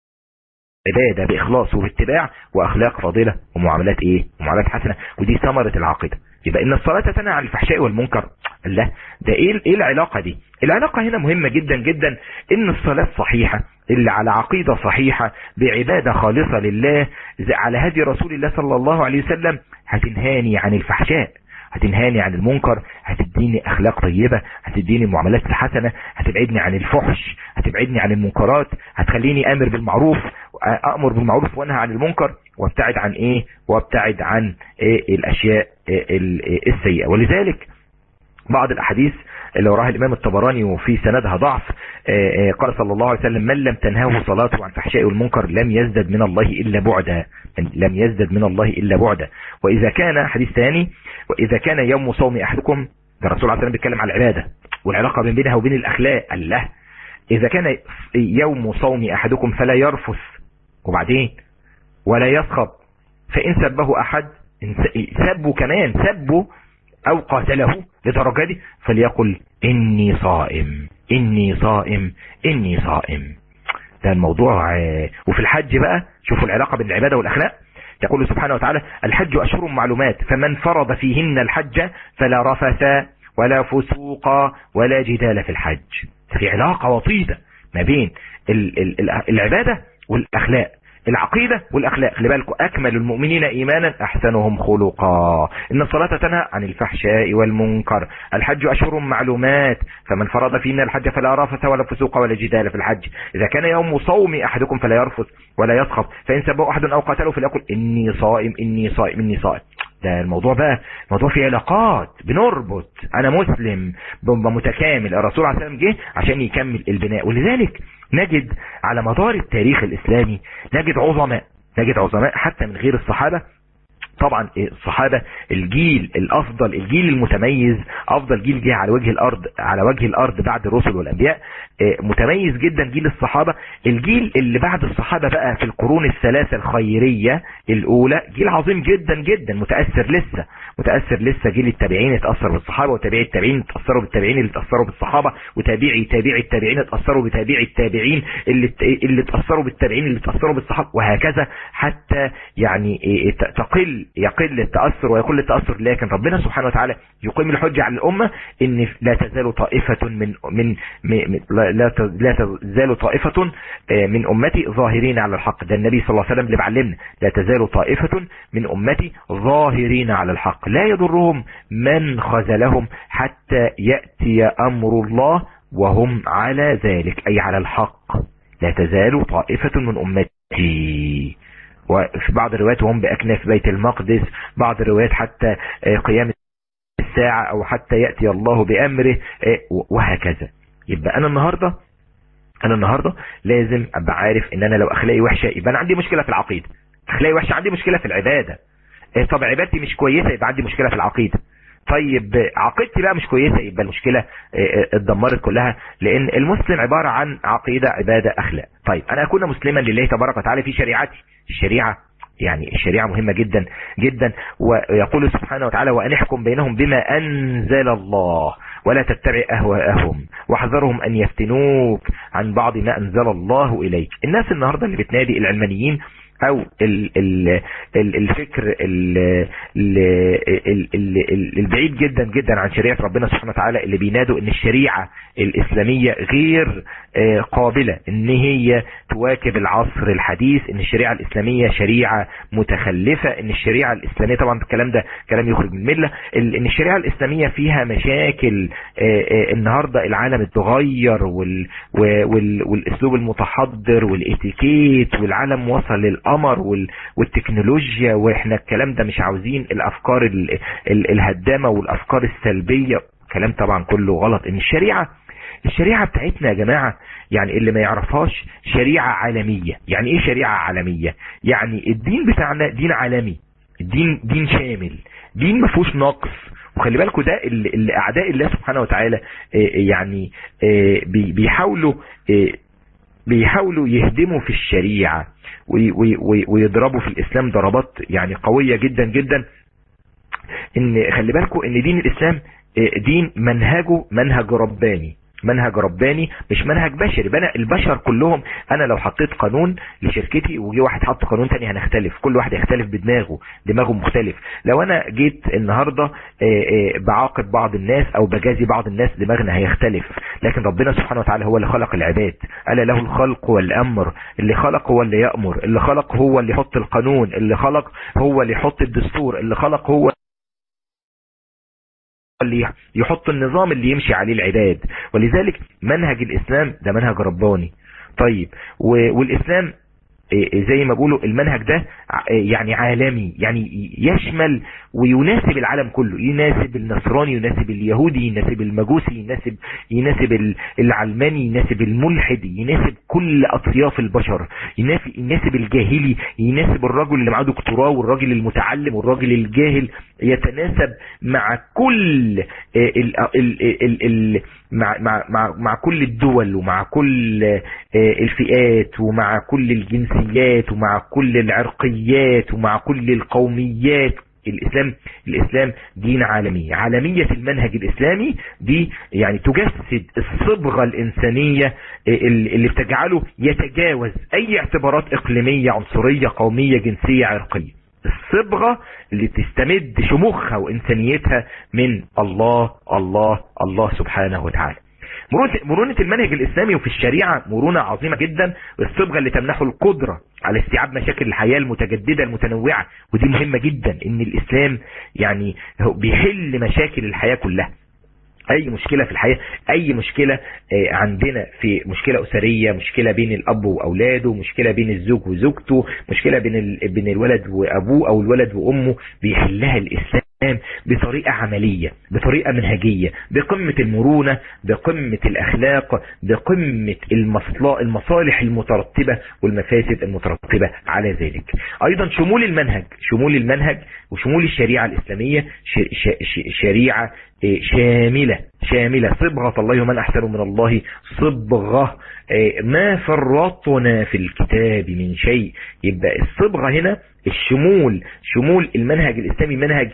S4: عبادة بإخلاص وباتباع وأخلاق فاضلة ومعاملات إيه ومعاملات حسنة ودي ثمرة العقيدة يبقى إن الصلاة تنهى عن الفحشاء والمنكر لا ده إيه, إيه العلاقة دي العلاقة هنا مهمة جدا جدا إن الصلاة صحيحة اللي على عقيدة صحيحة بعبادة خالصة لله على هدي رسول الله صلى الله عليه وسلم هتنهاني عن الفحشاء هتنهاني عن المنكر هتديني اخلاق طيبة هتديني معاملات حسنة هتبعدني عن الفحش هتبعدني عن المنكرات هتخليني امر بالمعروف امر بالمعروف وانهى عن المنكر وابتعد عن ايه وابتعد عن إيه الاشياء إيه السيئة ولذلك بعض الاحاديث اللي وراها الامام الطبراني وفي سندها ضعف قال صلى الله عليه وسلم من لم تنهاه صلاته عن فحشاء والمنكر لم يزدد من الله الا بعدا لم يزدد من الله الا بعدا واذا كان حديث ثاني واذا كان يوم صوم احدكم ده الرسول عليه الصلاه بيتكلم على العباده والعلاقه بين بينها وبين الاخلاق الله اذا كان يوم صوم احدكم فلا يرفث وبعدين ولا يسخط فان سبه احد سبه كمان سبه او قاتله لدرجة دي فليقل اني صائم اني صائم اني صائم ده الموضوع وفي الحج بقى شوفوا العلاقة بين العبادة والاخلاق يقول سبحانه وتعالى الحج اشهر معلومات فمن فرض فيهن الحج فلا رفث ولا فسوق ولا جدال في الحج في علاقة وطيدة ما بين العبادة والاخلاق العقيدة والأخلاق خلي بالكم أكمل المؤمنين إيمانا أحسنهم خلقا إن الصلاة تنهى عن الفحشاء والمنكر الحج أشهر معلومات فمن فرض فينا الحج فلا رفث ولا فسوق ولا جدال في الحج إذا كان يوم صوم أحدكم فلا يرفث ولا يسخط فإن سبه أحد أو قتله فليقل إني صائم إني صائم إني صائم ده الموضوع بقى موضوع فيه علاقات بنربط انا مسلم متكامل الرسول عليه السلام جه عشان يكمل البناء ولذلك نجد على مدار التاريخ الاسلامي نجد عظماء نجد عظماء حتى من غير الصحابة طبعا الصحابة الجيل الافضل الجيل المتميز افضل جيل جه على وجه الارض على وجه الارض بعد الرسل والانبياء متميز جدا جيل الصحابة الجيل اللي بعد الصحابة بقى في القرون الثلاثة الخيرية الاولى جيل عظيم جدا جدا متأثر لسه متأثر لسه جيل التابعين اتأثر بالصحابة وتابعي التابعين اتأثروا بالتابعين اللي اتأثروا بالصحابة وتابعي تابعي التابعين اتأثروا بتابعي التابعين اللي اللي اتأثروا بالتابعين اللي اتأثروا بالصحابة وهكذا حتى يعني تقل يقل التأثر ويقل التأثر لكن ربنا سبحانه وتعالى يقيم الحجة على الأمة ان لا تزال طائفة من من, من لا لا تزال طائفة من أمتي ظاهرين على الحق ده النبي صلى الله عليه وسلم اللي بعلمنا لا تزال طائفة من أمتي ظاهرين على الحق لا يضرهم من خذلهم حتى يأتي أمر الله وهم على ذلك أي على الحق لا تزال طائفة من أمتي وفي بعض الروايات هم بأكناف بيت المقدس بعض الروايات حتى قيام الساعة أو حتى يأتي الله بأمره وهكذا يبقى أنا النهاردة أنا النهاردة لازم أبقى عارف إن أنا لو أخلاقي وحشة يبقى أنا عندي مشكلة في العقيدة أخلاقي وحشة عندي مشكلة في العبادة طب عبادتي مش كويسة يبقى عندي مشكلة في العقيدة طيب عقيدتي بقى مش كويسة يبقى المشكلة اتدمرت كلها لان المسلم عبارة عن عقيدة عبادة اخلاق طيب انا اكون مسلما لله تبارك وتعالى في شريعتي الشريعة يعني الشريعة مهمة جدا جدا ويقول سبحانه وتعالى وأن احكم بينهم بما أنزل الله ولا تتبع أهواءهم واحذرهم أن يفتنوك عن بعض ما أنزل الله إليك الناس النهاردة اللي بتنادي العلمانيين او ال ال ال الفكر ال ال ال البعيد جدا جدا عن شريعة ربنا سبحانه وتعالى اللي بينادوا ان الشريعة الاسلامية غير قابلة ان هي تواكب العصر الحديث ان الشريعة الاسلامية شريعة متخلفة ان الشريعة الاسلامية طبعا الكلام ده كلام يخرج من الملة ان الشريعة الاسلامية فيها مشاكل النهاردة العالم اتغير وال والاسلوب المتحضر والاتيكيت والعالم وصل للأرض القمر والتكنولوجيا واحنا الكلام ده مش عاوزين الافكار ال ال الهدامة والافكار السلبية كلام طبعا كله غلط ان الشريعة الشريعة بتاعتنا يا جماعة يعني اللي ما يعرفهاش شريعة عالمية يعني ايه شريعة عالمية يعني الدين بتاعنا دين عالمي الدين دين شامل دين ما فيهوش نقص وخلي بالكم ده اللي, اللي اعداء الله سبحانه وتعالى يعني بيحاولوا بيحاولوا يهدموا في الشريعة ويضربوا في الاسلام ضربات يعني قوية جدا جدا ان خلي بالكم ان دين الاسلام دين منهجه منهج رباني منهج رباني مش منهج بشري بنا البشر كلهم انا لو حطيت قانون لشركتي وجي واحد حط قانون تاني هنختلف كل واحد يختلف بدماغه دماغه مختلف لو انا جيت النهاردة بعاقب بعض الناس او بجازي بعض الناس دماغنا هيختلف لكن ربنا سبحانه وتعالى هو اللي خلق العباد ألا له الخلق والامر اللي خلق هو اللي يأمر اللي خلق هو اللي يحط القانون اللي خلق هو اللي يحط الدستور اللي خلق هو اللي يحط النظام اللي يمشي عليه العباد ولذلك منهج الإسلام ده منهج رباني طيب والإسلام زي ما بيقولوا المنهج ده يعني عالمي يعني يشمل ويناسب العالم كله يناسب النصراني يناسب اليهودي يناسب المجوسي يناسب يناسب العلماني يناسب الملحد يناسب كل اطياف البشر يناسب الجاهلي يناسب الرجل اللي معاه دكتوراه والراجل المتعلم والراجل الجاهل يتناسب مع كل ال ال ال ال مع, مع, مع, مع كل الدول ومع كل الفئات ومع كل الجنسيات ومع كل العرقيات ومع كل القوميات الإسلام الإسلام دين عالمي عالمية المنهج الإسلامي دي يعني تجسد الصبغة الإنسانية اللي بتجعله يتجاوز أي اعتبارات إقليمية عنصرية قومية جنسية عرقية الصبغة اللي تستمد شموخها وإنسانيتها من الله الله الله سبحانه وتعالى مرونة المنهج الإسلامي وفي الشريعة مرونة عظيمة جدا الصبغة اللي تمنحه القدرة على استيعاب مشاكل الحياة المتجددة المتنوعة ودي مهمة جدا ان الإسلام يعني بيحل مشاكل الحياة كلها اي مشكلة في الحياة اي مشكلة عندنا في مشكلة اسرية مشكلة بين الاب واولاده مشكلة بين الزوج وزوجته مشكلة بين, بين الولد وابوه او الولد وامه بيحلها الاسلام بطريقة عملية بطريقة منهجية بقمة المرونة بقمة الأخلاق بقمة المصالح المترتبة والمفاسد المترتبة على ذلك أيضا شمول المنهج شمول المنهج وشمول الشريعة الإسلامية شريعة شاملة شاملة صبغة الله من أحسن من الله صبغة ما فرطنا في الكتاب من شيء يبقى الصبغة هنا الشمول شمول المنهج الإسلامي منهج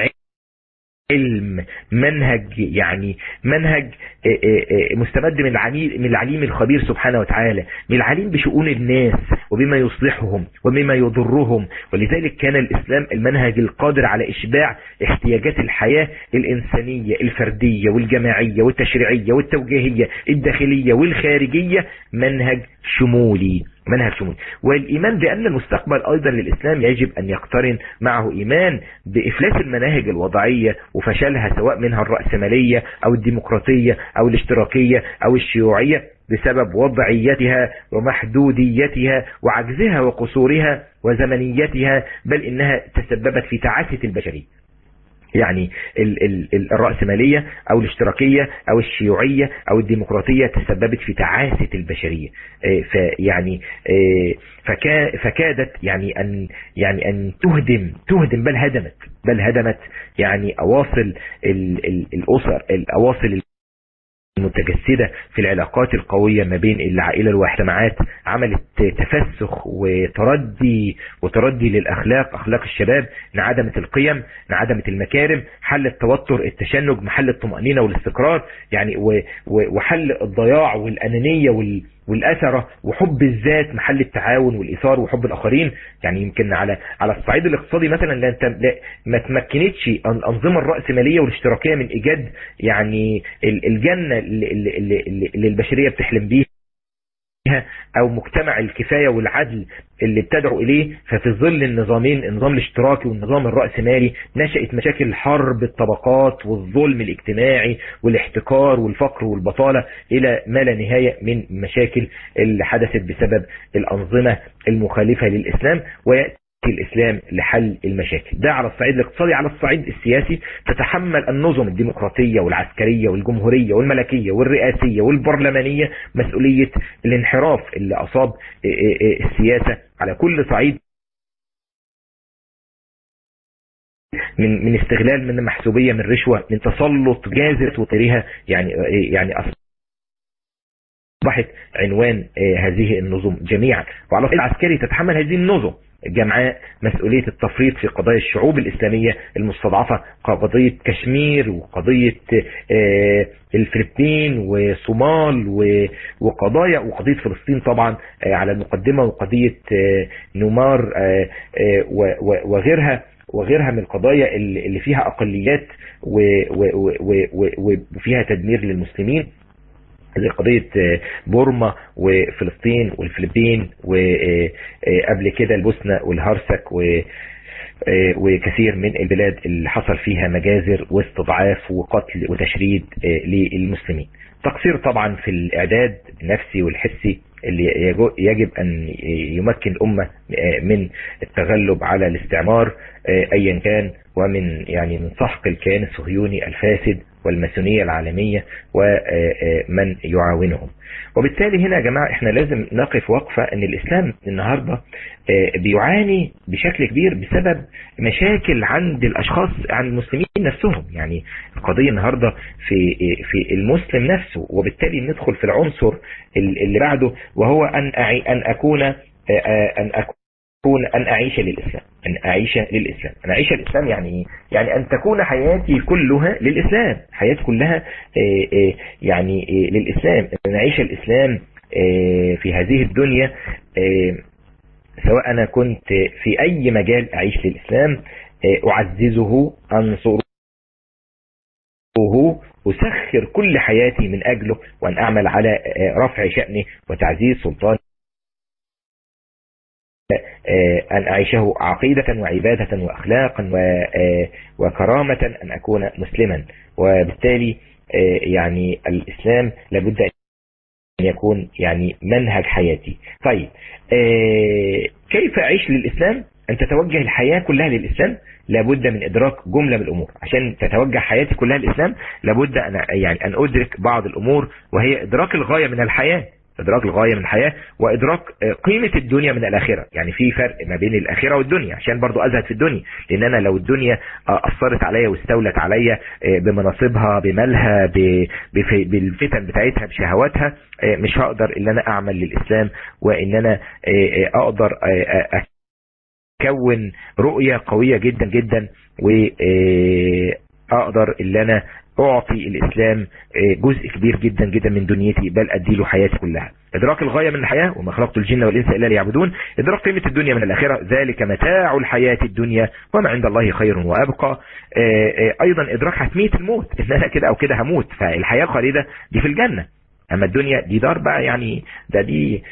S4: العلم منهج يعني منهج مستمد من العليم, من العليم الخبير سبحانه وتعالى من العليم بشؤون الناس وبما يصلحهم وبما يضرهم ولذلك كان الإسلام المنهج القادر على إشباع احتياجات الحياة الإنسانية الفردية والجماعية والتشريعية والتوجيهية الداخلية والخارجية منهج شمولي منهج شمولي والإيمان بأن المستقبل أيضا للإسلام يجب أن يقترن معه إيمان بإفلاس المناهج الوضعية وفشلها سواء منها الرأسمالية أو الديمقراطية أو الاشتراكية أو الشيوعية بسبب وضعيتها ومحدوديتها وعجزها وقصورها وزمنيتها بل إنها تسببت في تعاسة البشرية يعني ال ال الرأسمالية او الاشتراكية او الشيوعية او الديمقراطية تسببت في تعاسة البشرية فيعني فكا فكادت يعني ان يعني ان تهدم تهدم بل هدمت بل هدمت يعني اواصل ال ال الاسر الاواصل المتجسدة في العلاقات القوية ما بين العائلة والمجتمعات عملت تفسخ وتردي وتردي للأخلاق أخلاق الشباب انعدمت القيم انعدمت المكارم حل التوتر التشنج محل الطمأنينة والاستقرار يعني وحل الضياع والأنانية وال والأثرة وحب الذات محل التعاون والإثار وحب الآخرين يعني يمكن على على الصعيد الاقتصادي مثلا لا انت لا ما تمكنتش الأنظمة الرأسمالية والاشتراكية من إيجاد يعني الجنة اللي, اللي, اللي البشرية بتحلم بيها او مجتمع الكفاية والعدل اللي بتدعو اليه ففي ظل النظامين النظام الاشتراكي والنظام الرأسمالي نشأت مشاكل حرب الطبقات والظلم الاجتماعي والاحتكار والفقر والبطالة الى ما لا نهاية من مشاكل اللي حدثت بسبب الانظمة المخالفة للاسلام ويأتي الإسلام لحل المشاكل ده على الصعيد الاقتصادي على الصعيد السياسي تتحمل النظم الديمقراطية والعسكرية والجمهورية والملكية والرئاسية والبرلمانية مسؤولية الانحراف اللي أصاب السياسة على كل صعيد من من استغلال من محسوبية من رشوة من تسلط جازت وطريها يعني يعني أصبحت عنوان هذه النظم جميعا وعلى الصعيد العسكري تتحمل هذه النظم جمعاء مسؤولية التفريط في قضايا الشعوب الإسلامية المستضعفة قضية كشمير وقضية الفلبين وصومال وقضايا وقضية فلسطين طبعا على المقدمة وقضية نومار وغيرها وغيرها من القضايا اللي فيها أقليات وفيها تدمير للمسلمين زي قضية بورما وفلسطين والفلبين وقبل كده البوسنة والهرسك وكثير من البلاد اللي حصل فيها مجازر واستضعاف وقتل وتشريد للمسلمين تقصير طبعا في الإعداد النفسي والحسي اللي يجب أن يمكن الأمة من التغلب على الاستعمار أيا كان ومن يعني من سحق الكيان الصهيوني الفاسد والماسونية العالمية ومن يعاونهم وبالتالي هنا يا جماعة احنا لازم نقف وقفة ان الاسلام النهاردة بيعاني بشكل كبير بسبب مشاكل عند الاشخاص عند المسلمين نفسهم يعني القضية النهاردة في في المسلم نفسه وبالتالي ندخل في العنصر اللي بعده وهو ان ان اكون ان اكون أكون أن أعيش للإسلام أن أعيش للإسلام أن أعيش للإسلام يعني إيه؟ يعني أن تكون حياتي كلها للإسلام حياتي كلها يعني للإسلام أن أعيش الإسلام في هذه الدنيا سواء أنا كنت في أي مجال أعيش للإسلام أعززه أنصره أسخر كل حياتي من أجله وأن أعمل على رفع شأنه وتعزيز سلطانه أن أعيشه عقيدة وعبادة وأخلاقا وكرامة أن أكون مسلما وبالتالي يعني الإسلام لابد أن يكون يعني منهج حياتي طيب كيف أعيش للإسلام أن تتوجه الحياة كلها للإسلام لابد من إدراك جملة من الأمور عشان تتوجه حياتي كلها للإسلام لابد أن يعني أن أدرك بعض الأمور وهي إدراك الغاية من الحياة إدراك الغاية من الحياة وإدراك قيمة الدنيا من الآخرة يعني في فرق ما بين الآخرة والدنيا عشان برضو أزهد في الدنيا لأن أنا لو الدنيا أثرت عليا واستولت عليا بمناصبها بمالها بالفتن بتاعتها بشهواتها مش هقدر إن أنا أعمل للإسلام وإن أنا أقدر أكون رؤية قوية جدا جدا وأقدر إن أنا أعطي الإسلام جزء كبير جدا جدا من دنيتي بل أديله حياتي كلها إدراك الغاية من الحياة وما خلقت الجن والإنس إلا ليعبدون إدراك قيمة الدنيا من الآخرة ذلك متاع الحياة الدنيا وما عند الله خير وأبقى أيضا إدراك حتمية الموت إن أنا كده أو كده هموت فالحياة خالدة دي في الجنة أما الدنيا دي دار بقى يعني ده دي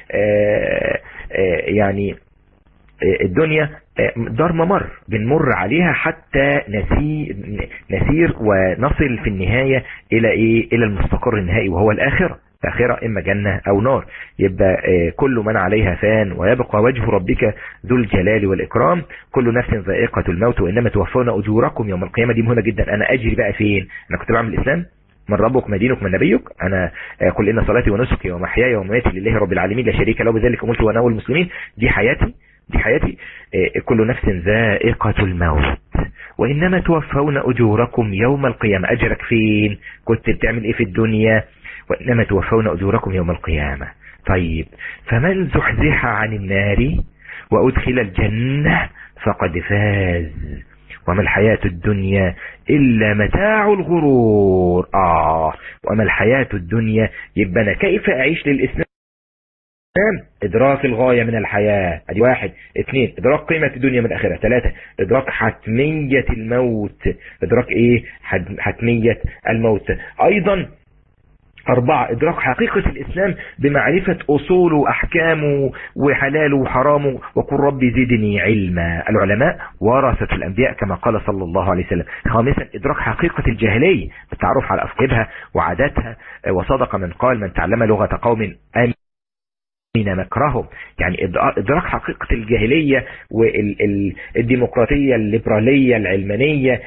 S4: يعني الدنيا دار ممر بنمر عليها حتى نسير, نسير ونصل في النهاية الى ايه الى المستقر النهائي وهو الاخرة الاخرة اما جنة او نار يبقى كل من عليها فان ويبقى وجه ربك ذو الجلال والاكرام كل نفس ذائقة الموت وانما توفون اجوركم يوم القيامة دي مهمة جدا انا اجري بقى فين انا كنت بعمل الاسلام من ربك ما دينك من نبيك انا قل ان صلاتي ونسكي ومحياي ومماتي لله رب العالمين لا شريك له بذلك امرت وانا اول المسلمين دي حياتي دي حياتي كل نفس ذائقة الموت وإنما توفون أجوركم يوم القيامة أجرك فين كنت بتعمل إيه في الدنيا وإنما توفون أجوركم يوم القيامة طيب فمن زحزح عن النار وأدخل الجنة فقد فاز وما الحياة الدنيا إلا متاع الغرور آه وما الحياة الدنيا يبقى أنا كيف أعيش للإسلام ادراك الغاية من الحياة ادي واحد اثنين ادراك قيمة الدنيا من الاخرة ثلاثة ادراك حتمية الموت ادراك ايه حتمية الموت ايضا أربعة إدراك حقيقة الإسلام بمعرفة أصوله وأحكامه وحلاله وحرامه وقل ربي زدني علما العلماء ورثة الأنبياء كما قال صلى الله عليه وسلم خامسا إدراك حقيقة الجاهلية بالتعرف على أفكارها وعاداتها وصدق من قال من تعلم لغة قوم آمن من مكرهم يعني إدراك حقيقة الجاهلية والديمقراطية الليبرالية العلمانية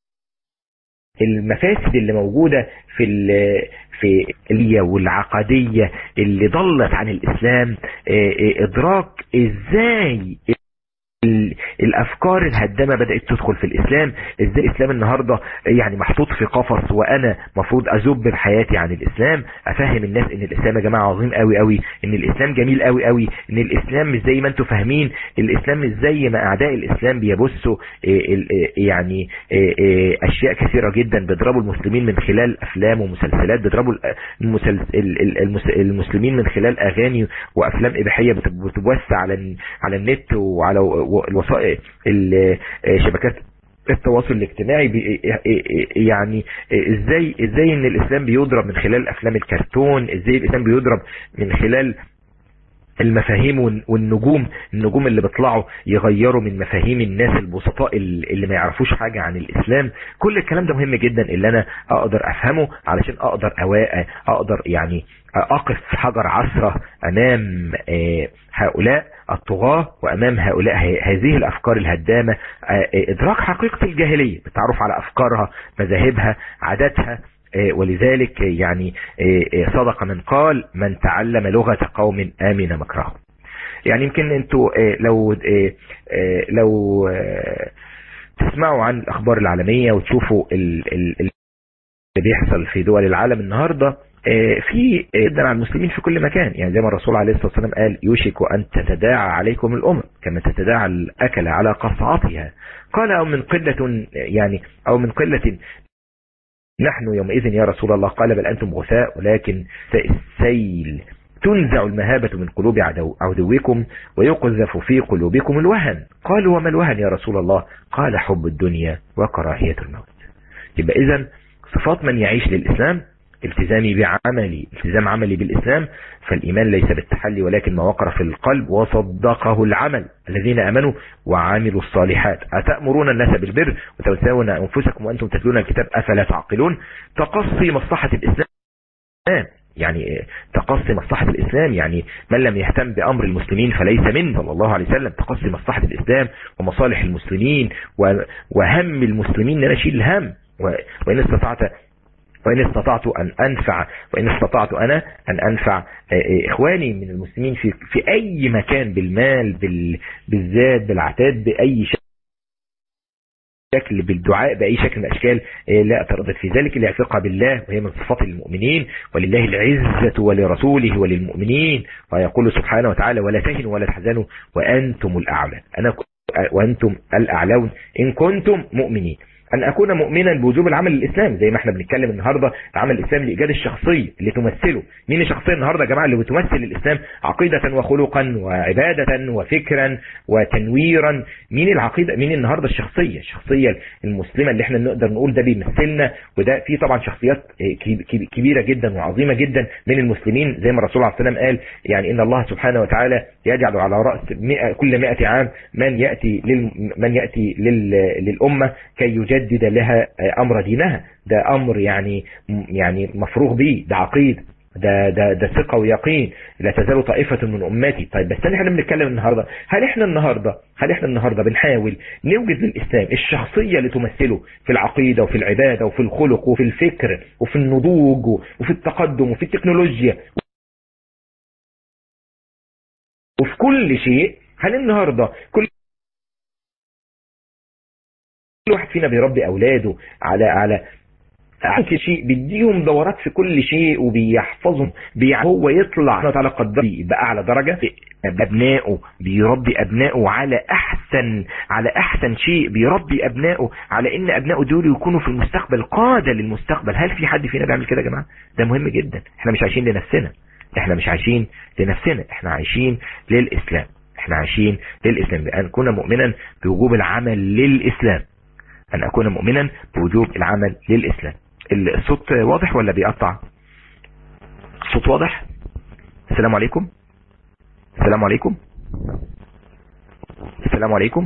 S4: المفاسد اللي موجودة في في الية والعقدية اللي ضلت عن الإسلام إدراك إزاي الافكار الهدامة بدأت تدخل في الاسلام ازاي الاسلام النهاردة يعني محطوط في قفص وانا مفروض ازب بحياتي عن الاسلام افهم الناس ان الاسلام يا جماعة عظيم قوي قوي ان الاسلام جميل قوي قوي ان الاسلام مش زي ما انتم فاهمين الاسلام مش زي ما اعداء الاسلام بيبصوا يعني اشياء كثيرة جدا بيضربوا المسلمين من خلال افلام ومسلسلات بيضربوا المسلمين من خلال اغاني وافلام اباحية بتوسع على على النت وعلى الوسائل شبكات التواصل الاجتماعي يعني ازاي ازاي ان الاسلام بيضرب من خلال افلام الكرتون ازاي الاسلام بيضرب من خلال المفاهيم والنجوم النجوم اللي بيطلعوا يغيروا من مفاهيم الناس البسطاء اللي ما يعرفوش حاجة عن الاسلام كل الكلام ده مهم جدا اللي انا اقدر افهمه علشان اقدر أواء اقدر يعني اقف حجر عصرة امام هؤلاء الطغاة وامام هؤلاء هذه الافكار الهدامة ادراك حقيقة الجاهلية بالتعرف على افكارها مذاهبها عاداتها ولذلك يعني صدق من قال من تعلم لغة قوم آمن مكرهم يعني يمكن انتوا لو لو تسمعوا عن الاخبار العالمية وتشوفوا اللي بيحصل في دول العالم النهاردة في جدا على المسلمين في كل مكان يعني زي ما الرسول عليه الصلاة والسلام قال يوشك أن تتداعى عليكم الأمم كما تتداعى الأكل على قصعاتها قال أو من قلة يعني أو من قلة نحن يومئذ يا رسول الله قال بل أنتم غثاء ولكن السيل تنزع المهابة من قلوب عدو عدوكم ويقذف في قلوبكم الوهن قالوا وما الوهن يا رسول الله قال حب الدنيا وكراهية الموت يبقى إذن صفات من يعيش للإسلام التزامي بعملي التزام عملي بالإسلام فالإيمان ليس بالتحلي ولكن ما وقر في القلب وصدقه العمل الذين أمنوا وعاملوا الصالحات أتأمرون الناس بالبر وتنسون أنفسكم وأنتم تتلون الكتاب أفلا تعقلون تقصي مصلحة الإسلام يعني تقصي مصلحة الإسلام يعني من لم يهتم بأمر المسلمين فليس منه صلى الله عليه وسلم تقصي مصلحة الإسلام ومصالح المسلمين وهم المسلمين أن نشيل الهم وإن استطعت وإن استطعت أن أنفع وإن استطعت أنا أن أنفع إخواني من المسلمين في, في أي مكان بالمال بال بالذات بالعتاد بأي شيء شكل بالدعاء بأي شكل من الأشكال لا أتردد في ذلك اللي ثقة بالله وهي من صفات المؤمنين ولله العزة ولرسوله وللمؤمنين ويقول سبحانه وتعالى ولا تهنوا ولا تحزنوا وأنتم الأعلى أنا وأنتم الأعلون إن كنتم مؤمنين أن أكون مؤمنا بوجوب العمل الإسلامي زي ما احنا بنتكلم النهاردة العمل الإسلامي لإيجاد الشخصية اللي تمثله مين الشخصية النهاردة يا جماعة اللي بتمثل الإسلام عقيدة وخلقا وعبادة وفكرا وتنويرا مين العقيدة مين النهاردة الشخصية الشخصية المسلمة اللي احنا نقدر نقول ده بيمثلنا وده في طبعا شخصيات كبيرة جدا وعظيمة جدا من المسلمين زي ما الرسول عليه السلام قال يعني إن الله سبحانه وتعالى يجعل على رأس مئة كل مئة عام من يأتي لل من يأتي لل للأمة كي يجد يجدد لها امر دينها ده امر يعني يعني مفروغ به ده عقيده ده ده ده ثقه ويقين لا تزال طائفه من امتي طيب بس احنا بنتكلم النهارده هل احنا النهارده هل احنا النهارده بنحاول نوجد للاسلام الشخصيه اللي تمثله في العقيده وفي العباده وفي الخلق وفي الفكر وفي النضوج وفي التقدم وفي التكنولوجيا وفي كل شيء هل النهارده كل كل واحد فينا بيربي اولاده على على كل شيء بيديهم دورات في كل شيء وبيحفظهم بي هو يطلع تعالى قدر يبقى اعلى درجة ابنائه بيربي ابنائه على احسن على احسن شيء بيربي ابنائه على ان ابنائه دول يكونوا في المستقبل قادة للمستقبل هل في حد فينا بيعمل كده يا جماعة ده مهم جدا احنا مش عايشين لنفسنا احنا مش عايشين لنفسنا احنا عايشين للاسلام احنا عايشين للاسلام بان كنا مؤمنا بوجوب العمل للاسلام أن أكون مؤمنا بوجوب العمل للإسلام الصوت واضح ولا بيقطع الصوت واضح السلام عليكم السلام عليكم السلام عليكم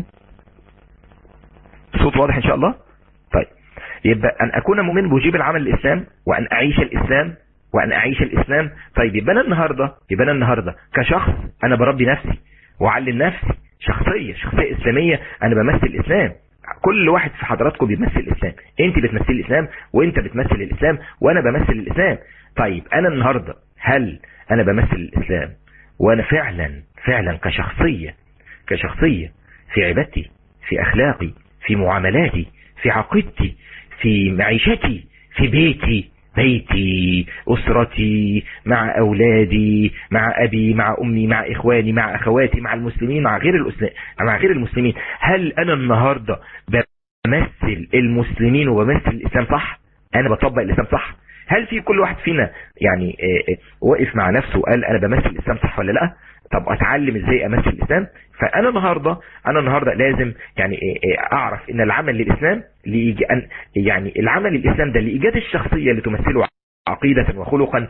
S4: الصوت واضح إن شاء الله طيب يبقى أن أكون مؤمن بوجوب العمل للإسلام وأن أعيش الإسلام وأن أعيش الإسلام طيب يبقى أنا النهاردة يبقى أنا النهاردة كشخص أنا بربي نفسي وأعلم نفسي شخصية شخصية إسلامية أنا بمثل الإسلام كل واحد في حضراتكم بيمثل الإسلام انت بتمثل الإسلام وانت بتمثل الإسلام وانا بمثل الإسلام طيب انا النهاردة هل انا بمثل الإسلام وانا فعلا فعلا كشخصية كشخصية في عبادتي في اخلاقي في معاملاتي في عقيدتي في معيشتي في بيتي بيتي أسرتي مع أولادي مع أبي مع أمي مع إخواني مع أخواتي مع المسلمين مع غير المسلمين مع غير المسلمين هل أنا النهاردة بمثل المسلمين وبمثل الإسلام صح أنا بطبق الإسلام صح هل في كل واحد فينا يعني وقف مع نفسه وقال أنا بمثل الإسلام صح ولا لا طب اتعلم ازاي امثل الاسلام فانا النهارده انا النهارده لازم يعني اعرف ان العمل للاسلام ليجي أن يعني العمل للاسلام ده لايجاد الشخصيه اللي تمثله عقيده وخلقا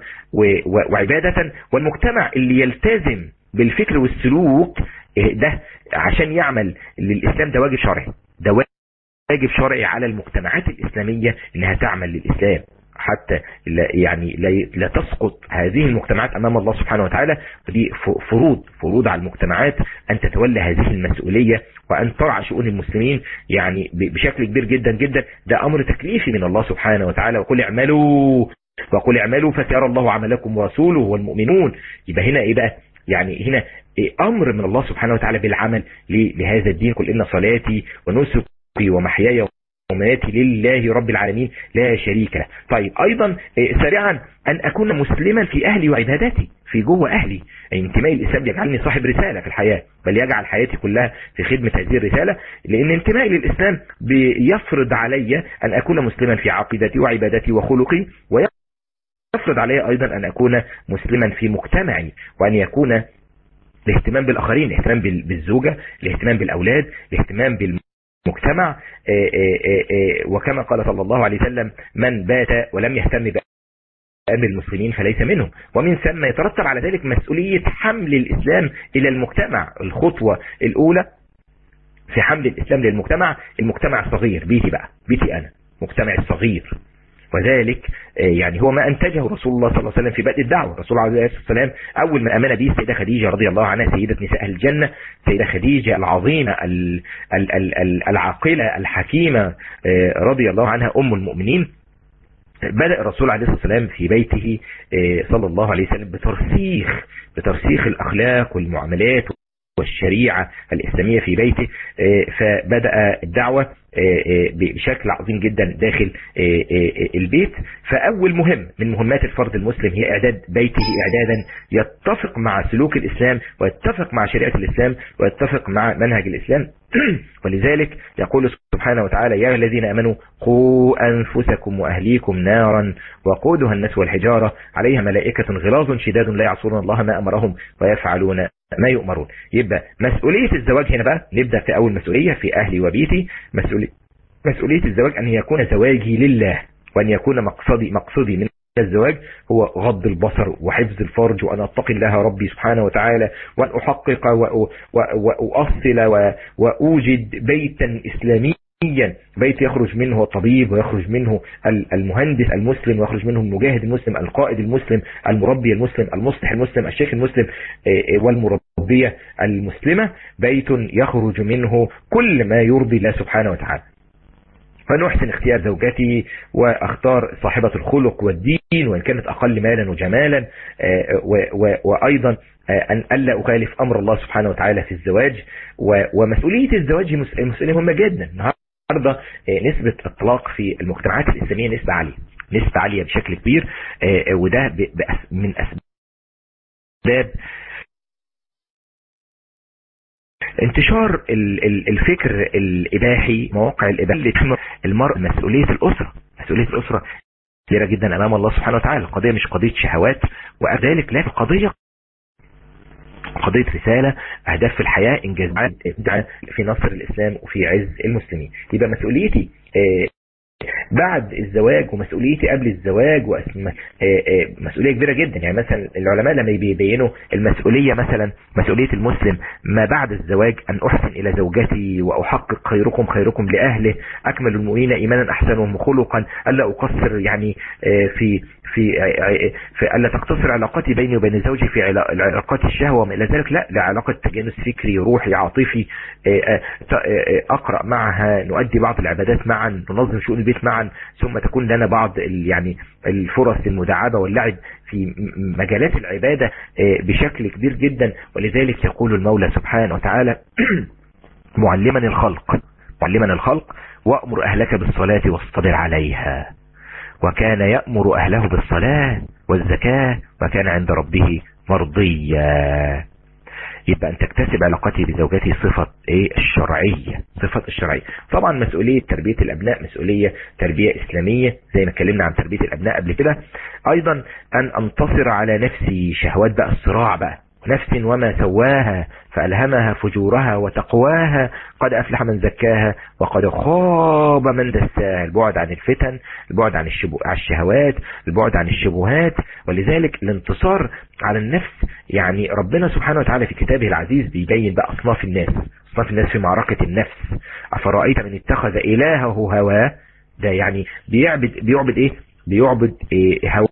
S4: وعباده والمجتمع اللي يلتزم بالفكر والسلوك ده عشان يعمل للاسلام ده واجب شرعي ده واجب شرعي على المجتمعات الاسلاميه انها تعمل للاسلام حتى لا يعني لا, لا تسقط هذه المجتمعات امام الله سبحانه وتعالى ودي فروض فروض على المجتمعات ان تتولى هذه المسؤولية وان ترعى شؤون المسلمين يعني بشكل كبير جدا جدا ده امر تكليفي من الله سبحانه وتعالى وقل اعملوا وقل اعملوا فسيرى الله عملكم ورسوله والمؤمنون يبقى هنا ايه بقى يعني هنا إيه امر من الله سبحانه وتعالى بالعمل لهذا الدين قل ان صلاتي ونسكي ومحياي ومماتي لله رب العالمين لا شريك له طيب ايضا سريعا ان اكون مسلما في اهلي وعباداتي في جوه اهلي انتمائي الاسلام يجعلني صاحب رسالة في الحياة بل يجعل حياتي كلها في خدمة هذه الرسالة لان انتمائي للاسلام بيفرض علي ان اكون مسلما في عقيدتي وعبادتي وخلقي ويفرض علي ايضا ان اكون مسلما في مجتمعي وان يكون الاهتمام بالاخرين الاهتمام بالزوجة الاهتمام بالاولاد الاهتمام بال مجتمع وكما قال صلى الله عليه وسلم من بات ولم يهتم بأمر المسلمين فليس منهم ومن ثم يترتب على ذلك مسؤولية حمل الإسلام إلى المجتمع الخطوة الأولى في حمل الإسلام للمجتمع المجتمع الصغير بيتي بقى بيتي أنا مجتمع الصغير وذلك يعني هو ما أنتجه رسول الله صلى الله عليه وسلم في بدء الدعوة الرسول عليه الصلاة والسلام أول من أمن به السيدة خديجة رضي الله عنها سيدة نساء الجنة سيدة خديجة العظيمة العاقلة الحكيمة رضي الله عنها أم المؤمنين بدأ الرسول عليه الصلاة والسلام في بيته صلى الله عليه وسلم بترسيخ بترسيخ الأخلاق والمعاملات والشريعة الإسلامية في بيته فبدأ الدعوة بشكل عظيم جدا داخل البيت فأول مهم من مهمات الفرد المسلم هي إعداد بيته إعدادا يتفق مع سلوك الإسلام ويتفق مع شريعة الإسلام ويتفق مع منهج الإسلام ولذلك يقول سبحانه وتعالى يا الذين أمنوا قوا أنفسكم وأهليكم نارا وقودها الناس والحجارة عليها ملائكة غلاظ شداد لا يعصون الله ما أمرهم ويفعلون ما يؤمرون يبقى مسؤولية الزواج هنا بقى نبدأ في أول مسؤولية في أهلي وبيتي مسؤولية, مسؤولية الزواج أن يكون زواجي لله وأن يكون مقصدي مقصدي من الزواج هو غض البصر وحفظ الفرج وأن أتقي الله ربي سبحانه وتعالى وأن أحقق وأؤصل وأوجد بيتا إسلاميا بيت يخرج منه الطبيب ويخرج منه المهندس المسلم ويخرج منه المجاهد المسلم القائد المسلم المربي المسلم المصلح المسلم الشيخ المسلم والمربية المسلمة بيت يخرج منه كل ما يرضي الله سبحانه وتعالى فنحسن اختيار زوجتي واختار صاحبة الخلق والدين وان كانت اقل مالا وجمالا وايضا ان الا اخالف امر الله سبحانه وتعالى في الزواج ومسؤولية الزواج مسؤولية مهمة جدا النهاردة نسبة الطلاق في المجتمعات الاسلامية نسبة عالية نسبة عالية بشكل كبير وده من اسباب انتشار الفكر الإباحي مواقع الإباحة اللي تحمل المرء مسؤولية الأسرة مسؤولية الأسرة كبيرة جدا أمام الله سبحانه وتعالى القضية مش قضية شهوات وذلك لا قضية قضية رسالة أهداف في الحياة إنجاز في نصر الإسلام وفي عز المسلمين يبقى مسؤوليتي بعد الزواج ومسؤوليتي قبل الزواج مسؤولية كبيرة جدا يعني مثلا العلماء لما بيبينوا المسؤولية مثلا مسؤولية المسلم ما بعد الزواج أن أحسن إلى زوجتي وأحقق خيركم خيركم لأهله أكمل المؤمنين إيمانا أحسنهم خلقا ألا أقصر يعني في في في ألا تقتصر علاقتي بيني وبين زوجي في علاقات الشهوة وما إلى ذلك لا لعلاقة تجانس فكري روحي عاطفي أقرأ معها نؤدي بعض العبادات معا ننظم شؤون البيت معا ثم تكون لنا بعض يعني الفرص المداعبة واللعب في مجالات العبادة بشكل كبير جدا ولذلك يقول المولى سبحانه وتعالى معلما الخلق معلما الخلق وأمر أهلك بالصلاة واصطبر عليها وكان يأمر أهله بالصلاة والزكاة وكان عند ربه مرضيا يبقى أن تكتسب علاقتي بزوجتي صفة ايه الشرعية صفة الشرعية طبعا مسؤولية تربية الأبناء مسؤولية تربية إسلامية زي ما اتكلمنا عن تربية الأبناء قبل كده أيضا أن أنتصر على نفسي شهوات بقى الصراع بقى نفس وما سواها فألهمها فجورها وتقواها قد أفلح من زكاها وقد خاب من دساها البعد عن الفتن البعد عن الشهوات البعد عن الشبهات ولذلك الانتصار على النفس يعني ربنا سبحانه وتعالى في كتابه العزيز بيبين بقى أصناف الناس أصناف الناس في معركة النفس أفرأيت من اتخذ إلهه هواه ده يعني بيعبد بيعبد إيه بيعبد إيه هواه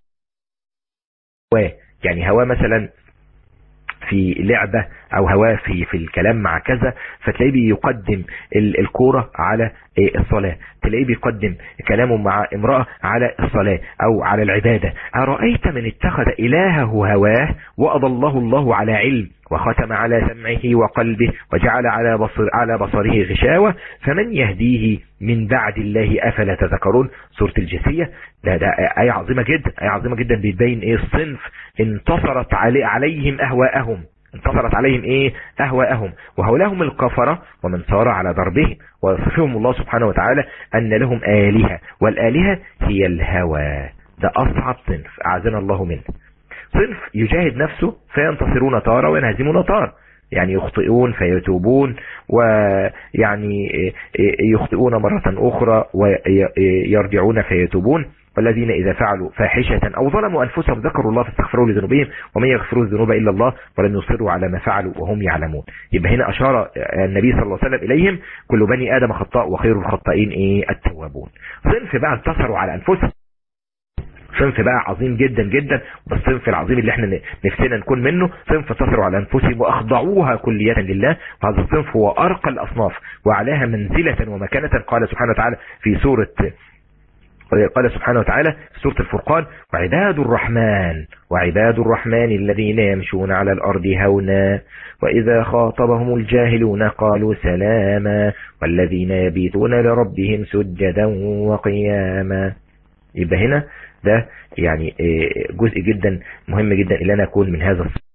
S4: يعني هواه مثلا في لعبة او هواه في في الكلام مع كذا فتلاقيه بيقدم الكورة على الصلاة تلاقيه بيقدم كلامه مع امرأة على الصلاة او على العبادة أرأيت من اتخذ إلهه هواه وأضله الله على علم وختم على سمعه وقلبه وجعل على بصر على بصره غشاوة فمن يهديه من بعد الله أفلا تذكرون سورة الجثية ده ده آية عظيمة جدا آية عظيمة جدا بيبين ايه الصنف انتصرت علي عليهم أهواءهم انتصرت عليهم ايه اهواءهم وهولاهم الكفرة ومن صار على ضربهم ويصفهم الله سبحانه وتعالى ان لهم آلهة والآلهة هي الهوى ده اصعب صنف اعزنا الله منه صنف يجاهد نفسه فينتصرون تارة وينهزمون تارة يعني يخطئون فيتوبون ويعني يخطئون مرة أخرى ويرجعون فيتوبون والذين إذا فعلوا فاحشة أو ظلموا أنفسهم ذكروا الله فاستغفروا لذنوبهم ومن يغفر الذنوب إلا الله ولن يصروا على ما فعلوا وهم يعلمون يبقى هنا أشار النبي صلى الله عليه وسلم إليهم كل بني آدم خطاء وخير الخطائين إيه التوابون صنف بقى انتصروا على أنفسهم صنف بقى عظيم جدا جدا والصنف العظيم اللي احنا نفسنا نكون منه صنف تصروا على انفسهم واخضعوها كلية لله وهذا الصنف هو ارقى الاصناف وعلاها منزلة ومكانة قال سبحانه وتعالى في سورة قال سبحانه وتعالى في سورة الفرقان وعباد الرحمن وعباد الرحمن الذين يمشون على الأرض هونا وإذا خاطبهم الجاهلون قالوا سلاما والذين يبيتون لربهم سجدا وقياما يبقى هنا ده يعني جزء جدا مهم جدا إلا أن أكون من هذا الصنف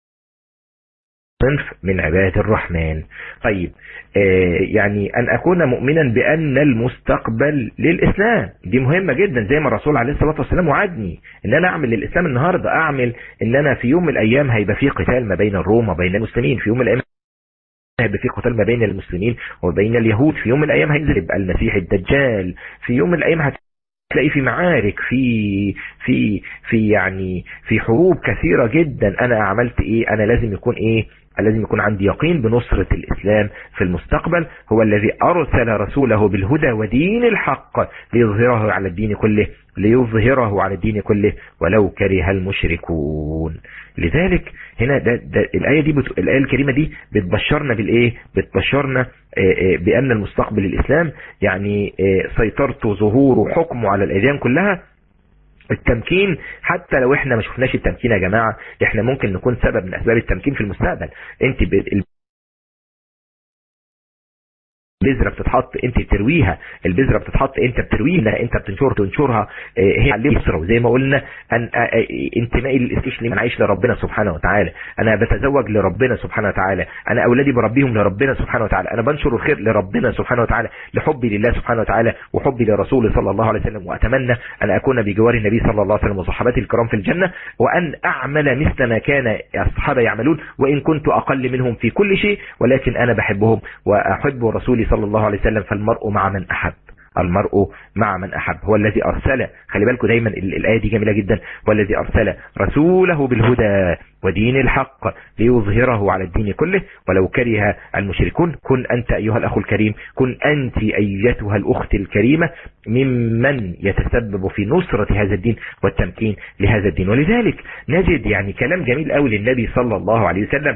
S4: صنف من عباد الرحمن طيب آه يعني أن أكون مؤمنا بأن المستقبل للإسلام دي مهمة جدا زي ما الرسول عليه الصلاة والسلام وعدني أن أنا أعمل للإسلام النهاردة أعمل أن أنا في يوم من الأيام هيبقى في قتال ما بين الروم وبين المسلمين في يوم من الأيام هيبقى في قتال ما بين المسلمين وبين اليهود في يوم من الأيام هينزل يبقى المسيح الدجال في يوم من الأيام هت تلاقي في معارك في في في يعني في حروب كثيرة جدا انا عملت ايه انا لازم يكون ايه لازم يكون عندي يقين بنصرة الإسلام في المستقبل هو الذي أرسل رسوله بالهدى ودين الحق ليظهره على الدين كله ليظهره على الدين كله ولو كره المشركون لذلك هنا ده ده الآية دي بت... الآية الكريمة دي بتبشرنا بالإيه بتبشرنا بأن المستقبل الإسلام يعني سيطرته ظهوره حكمه على الأديان كلها التمكين حتى لو احنا ما شفناش التمكين يا جماعة احنا ممكن نكون سبب من اسباب التمكين في المستقبل انت ب... البذرة بتتحط انت بترويها البذرة بتتحط انت بترويها انت بتنشر تنشرها هي عليه يسرى وزي ما قلنا ان انتمائي للاستسلام انا عايش لربنا سبحانه وتعالى انا بتزوج لربنا سبحانه وتعالى انا اولادي بربيهم لربنا سبحانه وتعالى انا بنشر الخير لربنا سبحانه وتعالى لحبي لله سبحانه وتعالى وحبي لرسوله صلى الله عليه وسلم واتمنى ان اكون بجوار النبي صلى الله عليه وسلم وصحابته الكرام في الجنة وان اعمل مثل ما كان الصحابة يعملون وان كنت اقل منهم في كل شيء ولكن انا بحبهم واحب رسولي صلى الله عليه وسلم فالمرء مع من أحب المرء مع من أحب هو الذي أرسل خلي بالكم دايما الآية دي جميلة جدا هو الذي أرسل رسوله بالهدى ودين الحق ليظهره على الدين كله ولو كره المشركون كن أنت أيها الأخ الكريم كن أنت أيتها الأخت الكريمة ممن يتسبب في نصرة هذا الدين والتمكين لهذا الدين ولذلك نجد يعني كلام جميل قوي للنبي صلى الله عليه وسلم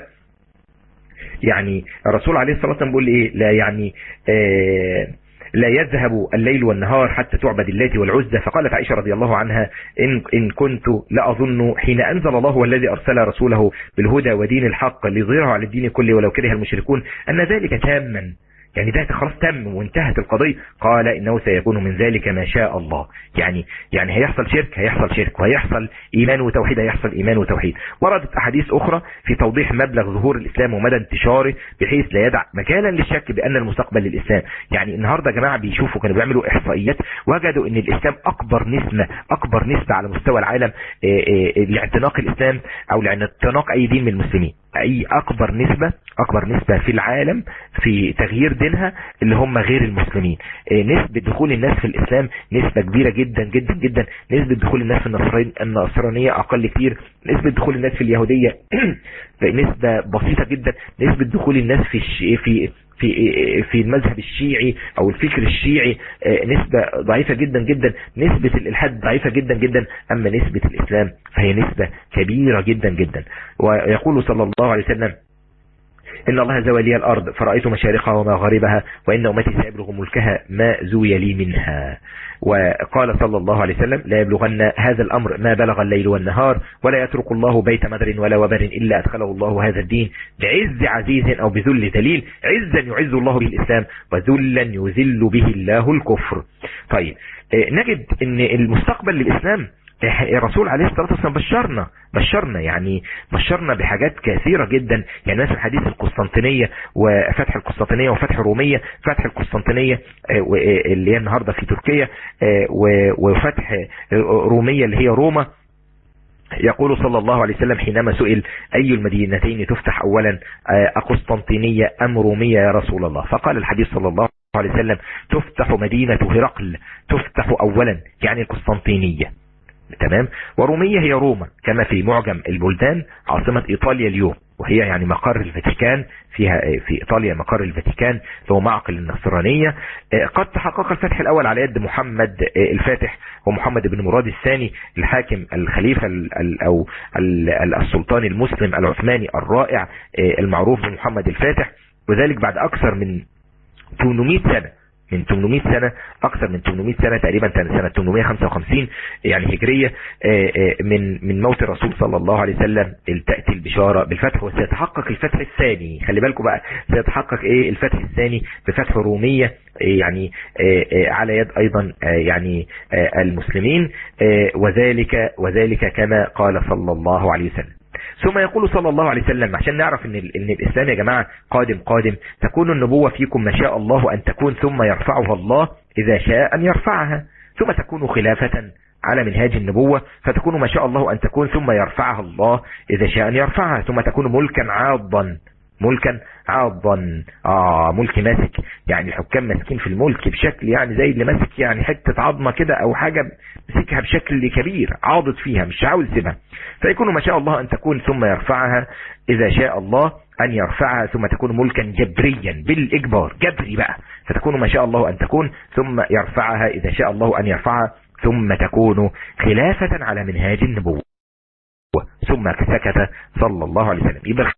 S4: يعني الرسول عليه الصلاة والسلام بيقول ايه لا يعني آه لا يذهب الليل والنهار حتى تعبد اللات والعزى فقالت عائشة رضي الله عنها إن, إن كنت لأظن حين أنزل الله والذي أرسل رسوله بالهدى ودين الحق ليظهره على الدين كله ولو كره المشركون أن ذلك تاما يعني ده خلاص تم وانتهت القضية قال انه سيكون من ذلك ما شاء الله يعني يعني هيحصل شرك هيحصل شرك وهيحصل ايمان وتوحيد هيحصل ايمان وتوحيد وردت احاديث اخرى في توضيح مبلغ ظهور الاسلام ومدى انتشاره بحيث لا يدع مكانا للشك بان المستقبل للاسلام يعني النهارده يا جماعه بيشوفوا كانوا بيعملوا احصائيات وجدوا ان الاسلام اكبر نسبه اكبر نسبه على مستوى العالم لاعتناق الاسلام او لاعتناق اي دين من المسلمين اي اكبر نسبة اكبر نسبة في العالم في تغيير دينها اللي هم غير المسلمين نسبة دخول الناس في الاسلام نسبة كبيرة جدا جدا جدا نسبة دخول الناس في النصرانية اقل كتير نسبة دخول الناس في اليهودية نسبة بسيطة جدا نسبة دخول الناس في الشيء في في في المذهب الشيعي او الفكر الشيعي نسبة ضعيفة جدا جدا نسبة الالحاد ضعيفة جدا جدا اما نسبة الاسلام فهي نسبة كبيرة جدا جدا ويقول صلى الله عليه وسلم إن الله زوى لي الأرض فرأيت مشارقها ومغاربها وإن أمتي سيبلغ ملكها ما زوي لي منها وقال صلى الله عليه وسلم لا يبلغن هذا الأمر ما بلغ الليل والنهار ولا يترك الله بيت مدر ولا وبر إلا أدخله الله هذا الدين بعز عزيز أو بذل دليل عزا يعز الله به الإسلام وذلا يذل به الله الكفر طيب نجد أن المستقبل للإسلام الرسول عليه الصلاة والسلام بشرنا بشرنا يعني بشرنا بحاجات كثيرة جدا يعني مثلا حديث القسطنطينية وفتح القسطنطينية وفتح الرومية فتح القسطنطينية اللي هي النهاردة في تركيا وفتح رومية اللي هي روما يقول صلى الله عليه وسلم حينما سئل أي المدينتين تفتح أولا أقسطنطينية أم رومية يا رسول الله فقال الحديث صلى الله عليه وسلم تفتح مدينة هرقل تفتح أولا يعني القسطنطينية تمام ورومية هي روما كما في معجم البلدان عاصمة إيطاليا اليوم وهي يعني مقر الفاتيكان فيها في ايطاليا مقر الفاتيكان اللي هو معقل النصرانية قد تحقق الفتح الاول على يد محمد الفاتح ومحمد بن مراد الثاني الحاكم الخليفة او السلطان المسلم العثماني الرائع المعروف بمحمد الفاتح وذلك بعد اكثر من 800 سنة من 800 سنة اكثر من 800 سنة تقريبا سنة 855 يعني هجرية من من موت الرسول صلى الله عليه وسلم تأتي البشارة بالفتح وسيتحقق الفتح الثاني خلي بالكم بقى سيتحقق ايه الفتح الثاني بفتح رومية يعني على يد ايضا يعني المسلمين وذلك وذلك كما قال صلى الله عليه وسلم ثم يقول صلى الله عليه وسلم عشان نعرف ان, إن الاسلام يا جماعة قادم قادم تكون النبوة فيكم ما شاء الله ان تكون ثم يرفعها الله اذا شاء ان يرفعها ثم تكون خلافة على منهاج النبوة فتكون ما شاء الله ان تكون ثم يرفعها الله اذا شاء ان يرفعها ثم تكون ملكا عاضا ملكا عاضا اه ملك ماسك يعني الحكام ماسكين في الملك بشكل يعني زي اللي ماسك يعني حتة عظمة كده او حاجة مسكها بشكل كبير عاضت فيها مش عاوز يسيبها فيكون ما شاء الله ان تكون ثم يرفعها اذا شاء الله ان يرفعها ثم تكون ملكا جبريا بالاجبار جبري بقى فتكون ما شاء الله ان تكون ثم يرفعها اذا شاء الله ان يرفعها ثم تكون خلافة على منهاج النبوة ثم سكت صلى الله عليه وسلم يبقى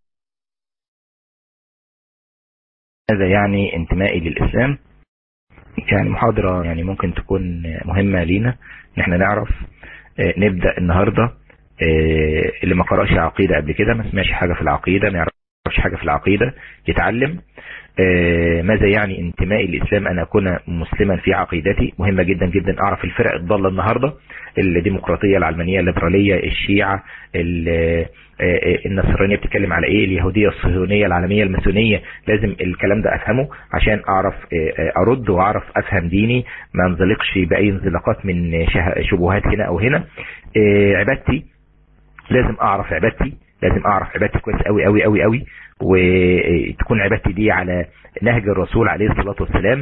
S4: هذا يعني انتمائي للإسلام يعني محاضرة يعني ممكن تكون مهمة لينا ان احنا نعرف نبدأ النهاردة اللي ما قرأش عقيدة قبل كده ما سمعش حاجة في العقيدة ما يعرفش حاجة في العقيدة يتعلم ماذا يعني انتمائي للإسلام أن أكون مسلما في عقيدتي مهمة جدا جدا أعرف الفرق الضالة النهاردة الديمقراطية العلمانية الليبرالية الشيعة النصرانية بتتكلم على ايه اليهودية الصهيونية العالمية الماسونية لازم الكلام ده افهمه عشان اعرف ارد واعرف افهم ديني ما انزلقش باي انزلاقات من شبهات هنا او هنا عبادتي لازم اعرف عبادتي لازم اعرف عبادتي كويس قوي قوي قوي قوي وتكون عبادتي دي على نهج الرسول عليه الصلاة والسلام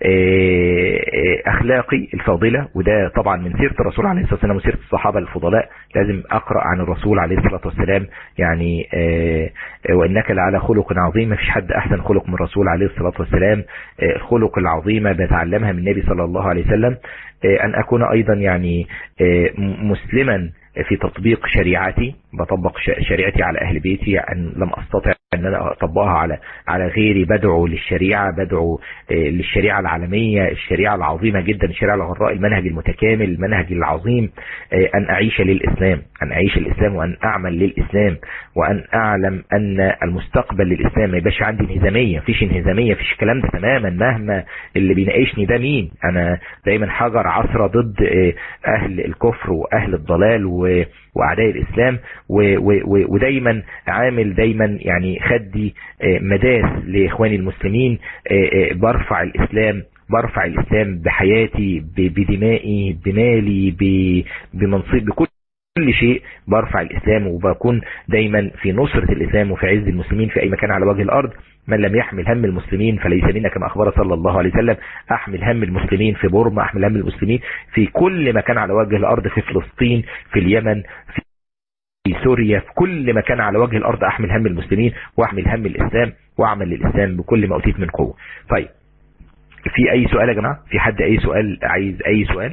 S4: اخلاقي الفاضلة وده طبعا من سيرة الرسول عليه الصلاة والسلام وسيرة الصحابة الفضلاء لازم اقرأ عن الرسول عليه الصلاة والسلام يعني وانك لعلى خلق عظيم مفيش حد احسن خلق من الرسول عليه الصلاة والسلام الخلق العظيمة بتعلمها من النبي صلى الله عليه وسلم ان اكون ايضا يعني مسلما في تطبيق شريعتي بطبق شريعتي على اهل بيتي ان لم استطع ان انا اطبقها على على غيري بدعو للشريعة بدعو للشريعة العالمية الشريعة العظيمة جدا الشريعة الغراء المنهج المتكامل المنهج العظيم ان اعيش للاسلام ان اعيش الاسلام وان اعمل للاسلام وان اعلم ان المستقبل للاسلام ما يبقاش عندي انهزامية مفيش انهزامية مفيش الكلام ده تماما مهما اللي بيناقشني ده مين انا دايما حجر عصرة ضد اهل الكفر واهل الضلال و واعداء الاسلام ودايما عامل دايما يعني خدي مداس لاخواني المسلمين برفع الاسلام برفع الاسلام بحياتي بدمائي بمالي بمنصب بكل كل شيء برفع الاسلام وبكون دايما في نصرة الاسلام وفي عز المسلمين في اي مكان على وجه الارض من لم يحمل هم المسلمين فليس منا كما اخبر صلى الله عليه وسلم احمل هم المسلمين في بورما احمل هم المسلمين في كل مكان على وجه الارض في فلسطين في اليمن في في سوريا في كل مكان على وجه الارض احمل هم المسلمين واحمل هم الاسلام واعمل للاسلام بكل ما اوتيت من قوه طيب في اي سؤال يا جماعه في حد اي سؤال عايز اي سؤال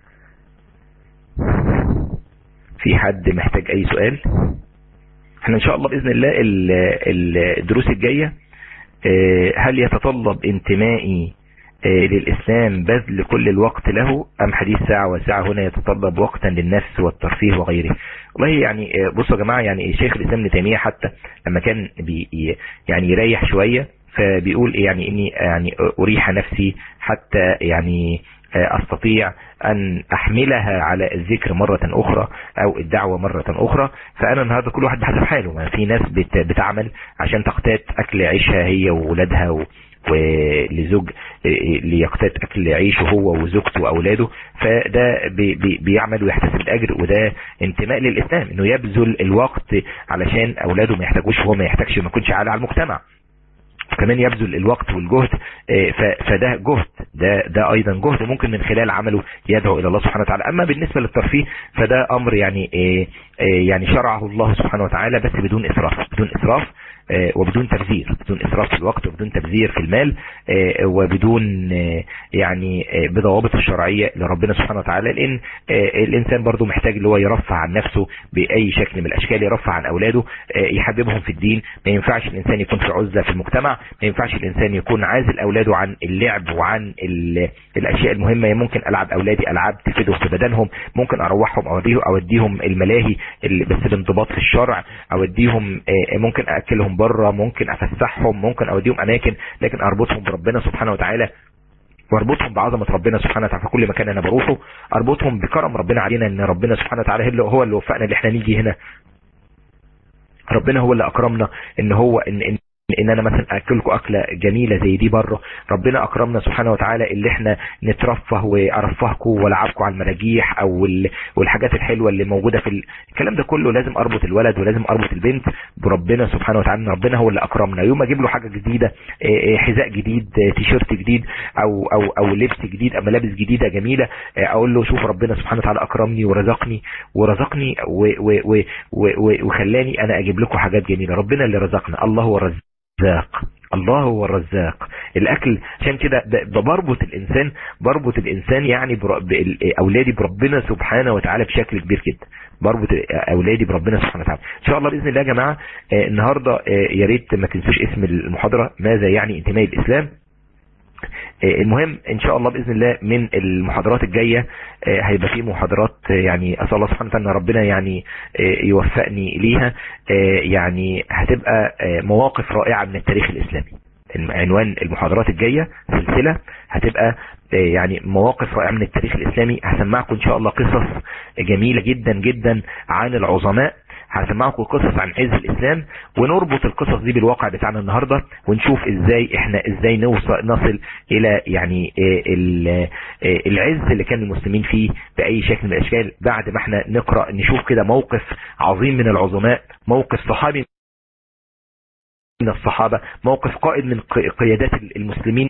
S4: في حد محتاج اي سؤال احنا ان شاء الله باذن الله الدروس الجايه هل يتطلب انتمائي للإسلام بذل كل الوقت له أم حديث ساعة وساعة هنا يتطلب وقتا للنفس والترفيه وغيره والله يعني بصوا يا جماعة يعني شيخ الإسلام ابن تيمية حتى لما كان بي يعني يريح شوية فبيقول يعني إني يعني أريح نفسي حتى يعني استطيع ان احملها على الذكر مرة اخرى او الدعوة مرة اخرى فانا النهاردة كل واحد بحسب حاله ما في ناس بتعمل عشان تقتات اكل عيشها هي وولادها و... ولزوج ليقتات اكل عيشه هو وزوجته واولاده فده بي بي بيعمل ويحتسب الاجر وده انتماء للاسلام انه يبذل الوقت علشان اولاده ما يحتاجوش وهو ما يحتاجش ما يكونش على المجتمع كمان يبذل الوقت والجهد فده جهد ده ده ايضا جهد ممكن من خلال عمله يدعو الى الله سبحانه وتعالى اما بالنسبه للترفيه فده امر يعني يعني شرعه الله سبحانه وتعالى بس بدون اسراف بدون اسراف وبدون تبذير بدون اسراف في الوقت وبدون تبذير في المال وبدون يعني بضوابط الشرعيه لربنا سبحانه وتعالى لان الانسان برضو محتاج اللي هو يرفع عن نفسه باي شكل من الاشكال يرفع عن اولاده يحببهم في الدين ما ينفعش الانسان يكون في عزله في المجتمع ما ينفعش الانسان يكون عازل اولاده عن اللعب وعن الاشياء المهمه ممكن العب اولادي العاب تفيدهم في بدنهم ممكن اروحهم اوديهم اوديهم الملاهي بس بانضباط في الشرع اوديهم ممكن اكلهم بره ممكن افسحهم ممكن اوديهم اماكن لكن اربطهم بربنا سبحانه وتعالى واربطهم بعظمة ربنا سبحانه وتعالى في كل مكان انا بروحه اربطهم بكرم ربنا علينا ان ربنا سبحانه وتعالى هو اللي وفقنا ان احنا نيجي هنا ربنا هو اللي اكرمنا ان هو ان, إن ان انا مثلا اكلكم اكله جميله زي دي بره ربنا اكرمنا سبحانه وتعالى اللي احنا نترفه وارفهكم والعبكم على المراجيح او والحاجات الحلوه اللي موجوده في ال... الكلام ده كله لازم اربط الولد ولازم اربط البنت بربنا سبحانه وتعالى ربنا هو اللي اكرمنا يوم ما اجيب له حاجه جديده حذاء جديد تيشيرت جديد او او او لبس جديد او ملابس جديده جميله اقول له شوف ربنا سبحانه وتعالى اكرمني ورزقني ورزقني وخلاني انا اجيب لكم حاجات جميله ربنا اللي رزقنا الله هو الرزاق الرزاق الله هو الرزاق الاكل عشان كده بربط الانسان بربط الانسان يعني اولادي بربنا سبحانه وتعالى بشكل كبير جدا بربط اولادي بربنا سبحانه وتعالى ان شاء الله باذن الله يا جماعه النهارده يا ريت ما تنسوش اسم المحاضره ماذا يعني انتماء الاسلام المهم ان شاء الله باذن الله من المحاضرات الجايه هيبقى في محاضرات يعني اسال الله سبحانه وتعالى ان ربنا يعني يوفقني ليها يعني هتبقى مواقف رائعه من التاريخ الاسلامي عنوان المحاضرات الجايه سلسله هتبقى يعني مواقف رائعه من التاريخ الاسلامي هسمعكم ان شاء الله قصص جميله جدا جدا عن العظماء هسمعكم قصص عن عز الاسلام ونربط القصص دي بالواقع بتاعنا النهاردة ونشوف ازاي احنا ازاي نوصل نصل الى يعني العز اللي كان المسلمين فيه باي شكل من الاشكال بعد ما احنا نقرأ نشوف كده موقف عظيم من العظماء موقف صحابي من الصحابة موقف قائد من قيادات المسلمين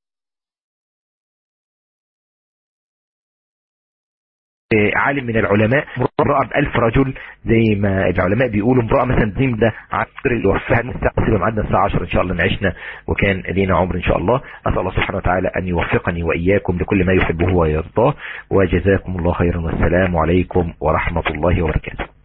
S4: عالم من العلماء امرأة بألف رجل زي ما العلماء بيقولوا امرأة مثلا زي ده عصر اللي وفاها نستقبل معادنا الساعة 10 ان شاء الله نعيشنا وكان لينا عمر ان شاء الله اسأل الله سبحانه وتعالى ان يوفقني واياكم لكل ما يحبه ويرضاه وجزاكم الله خيرا والسلام عليكم ورحمة الله وبركاته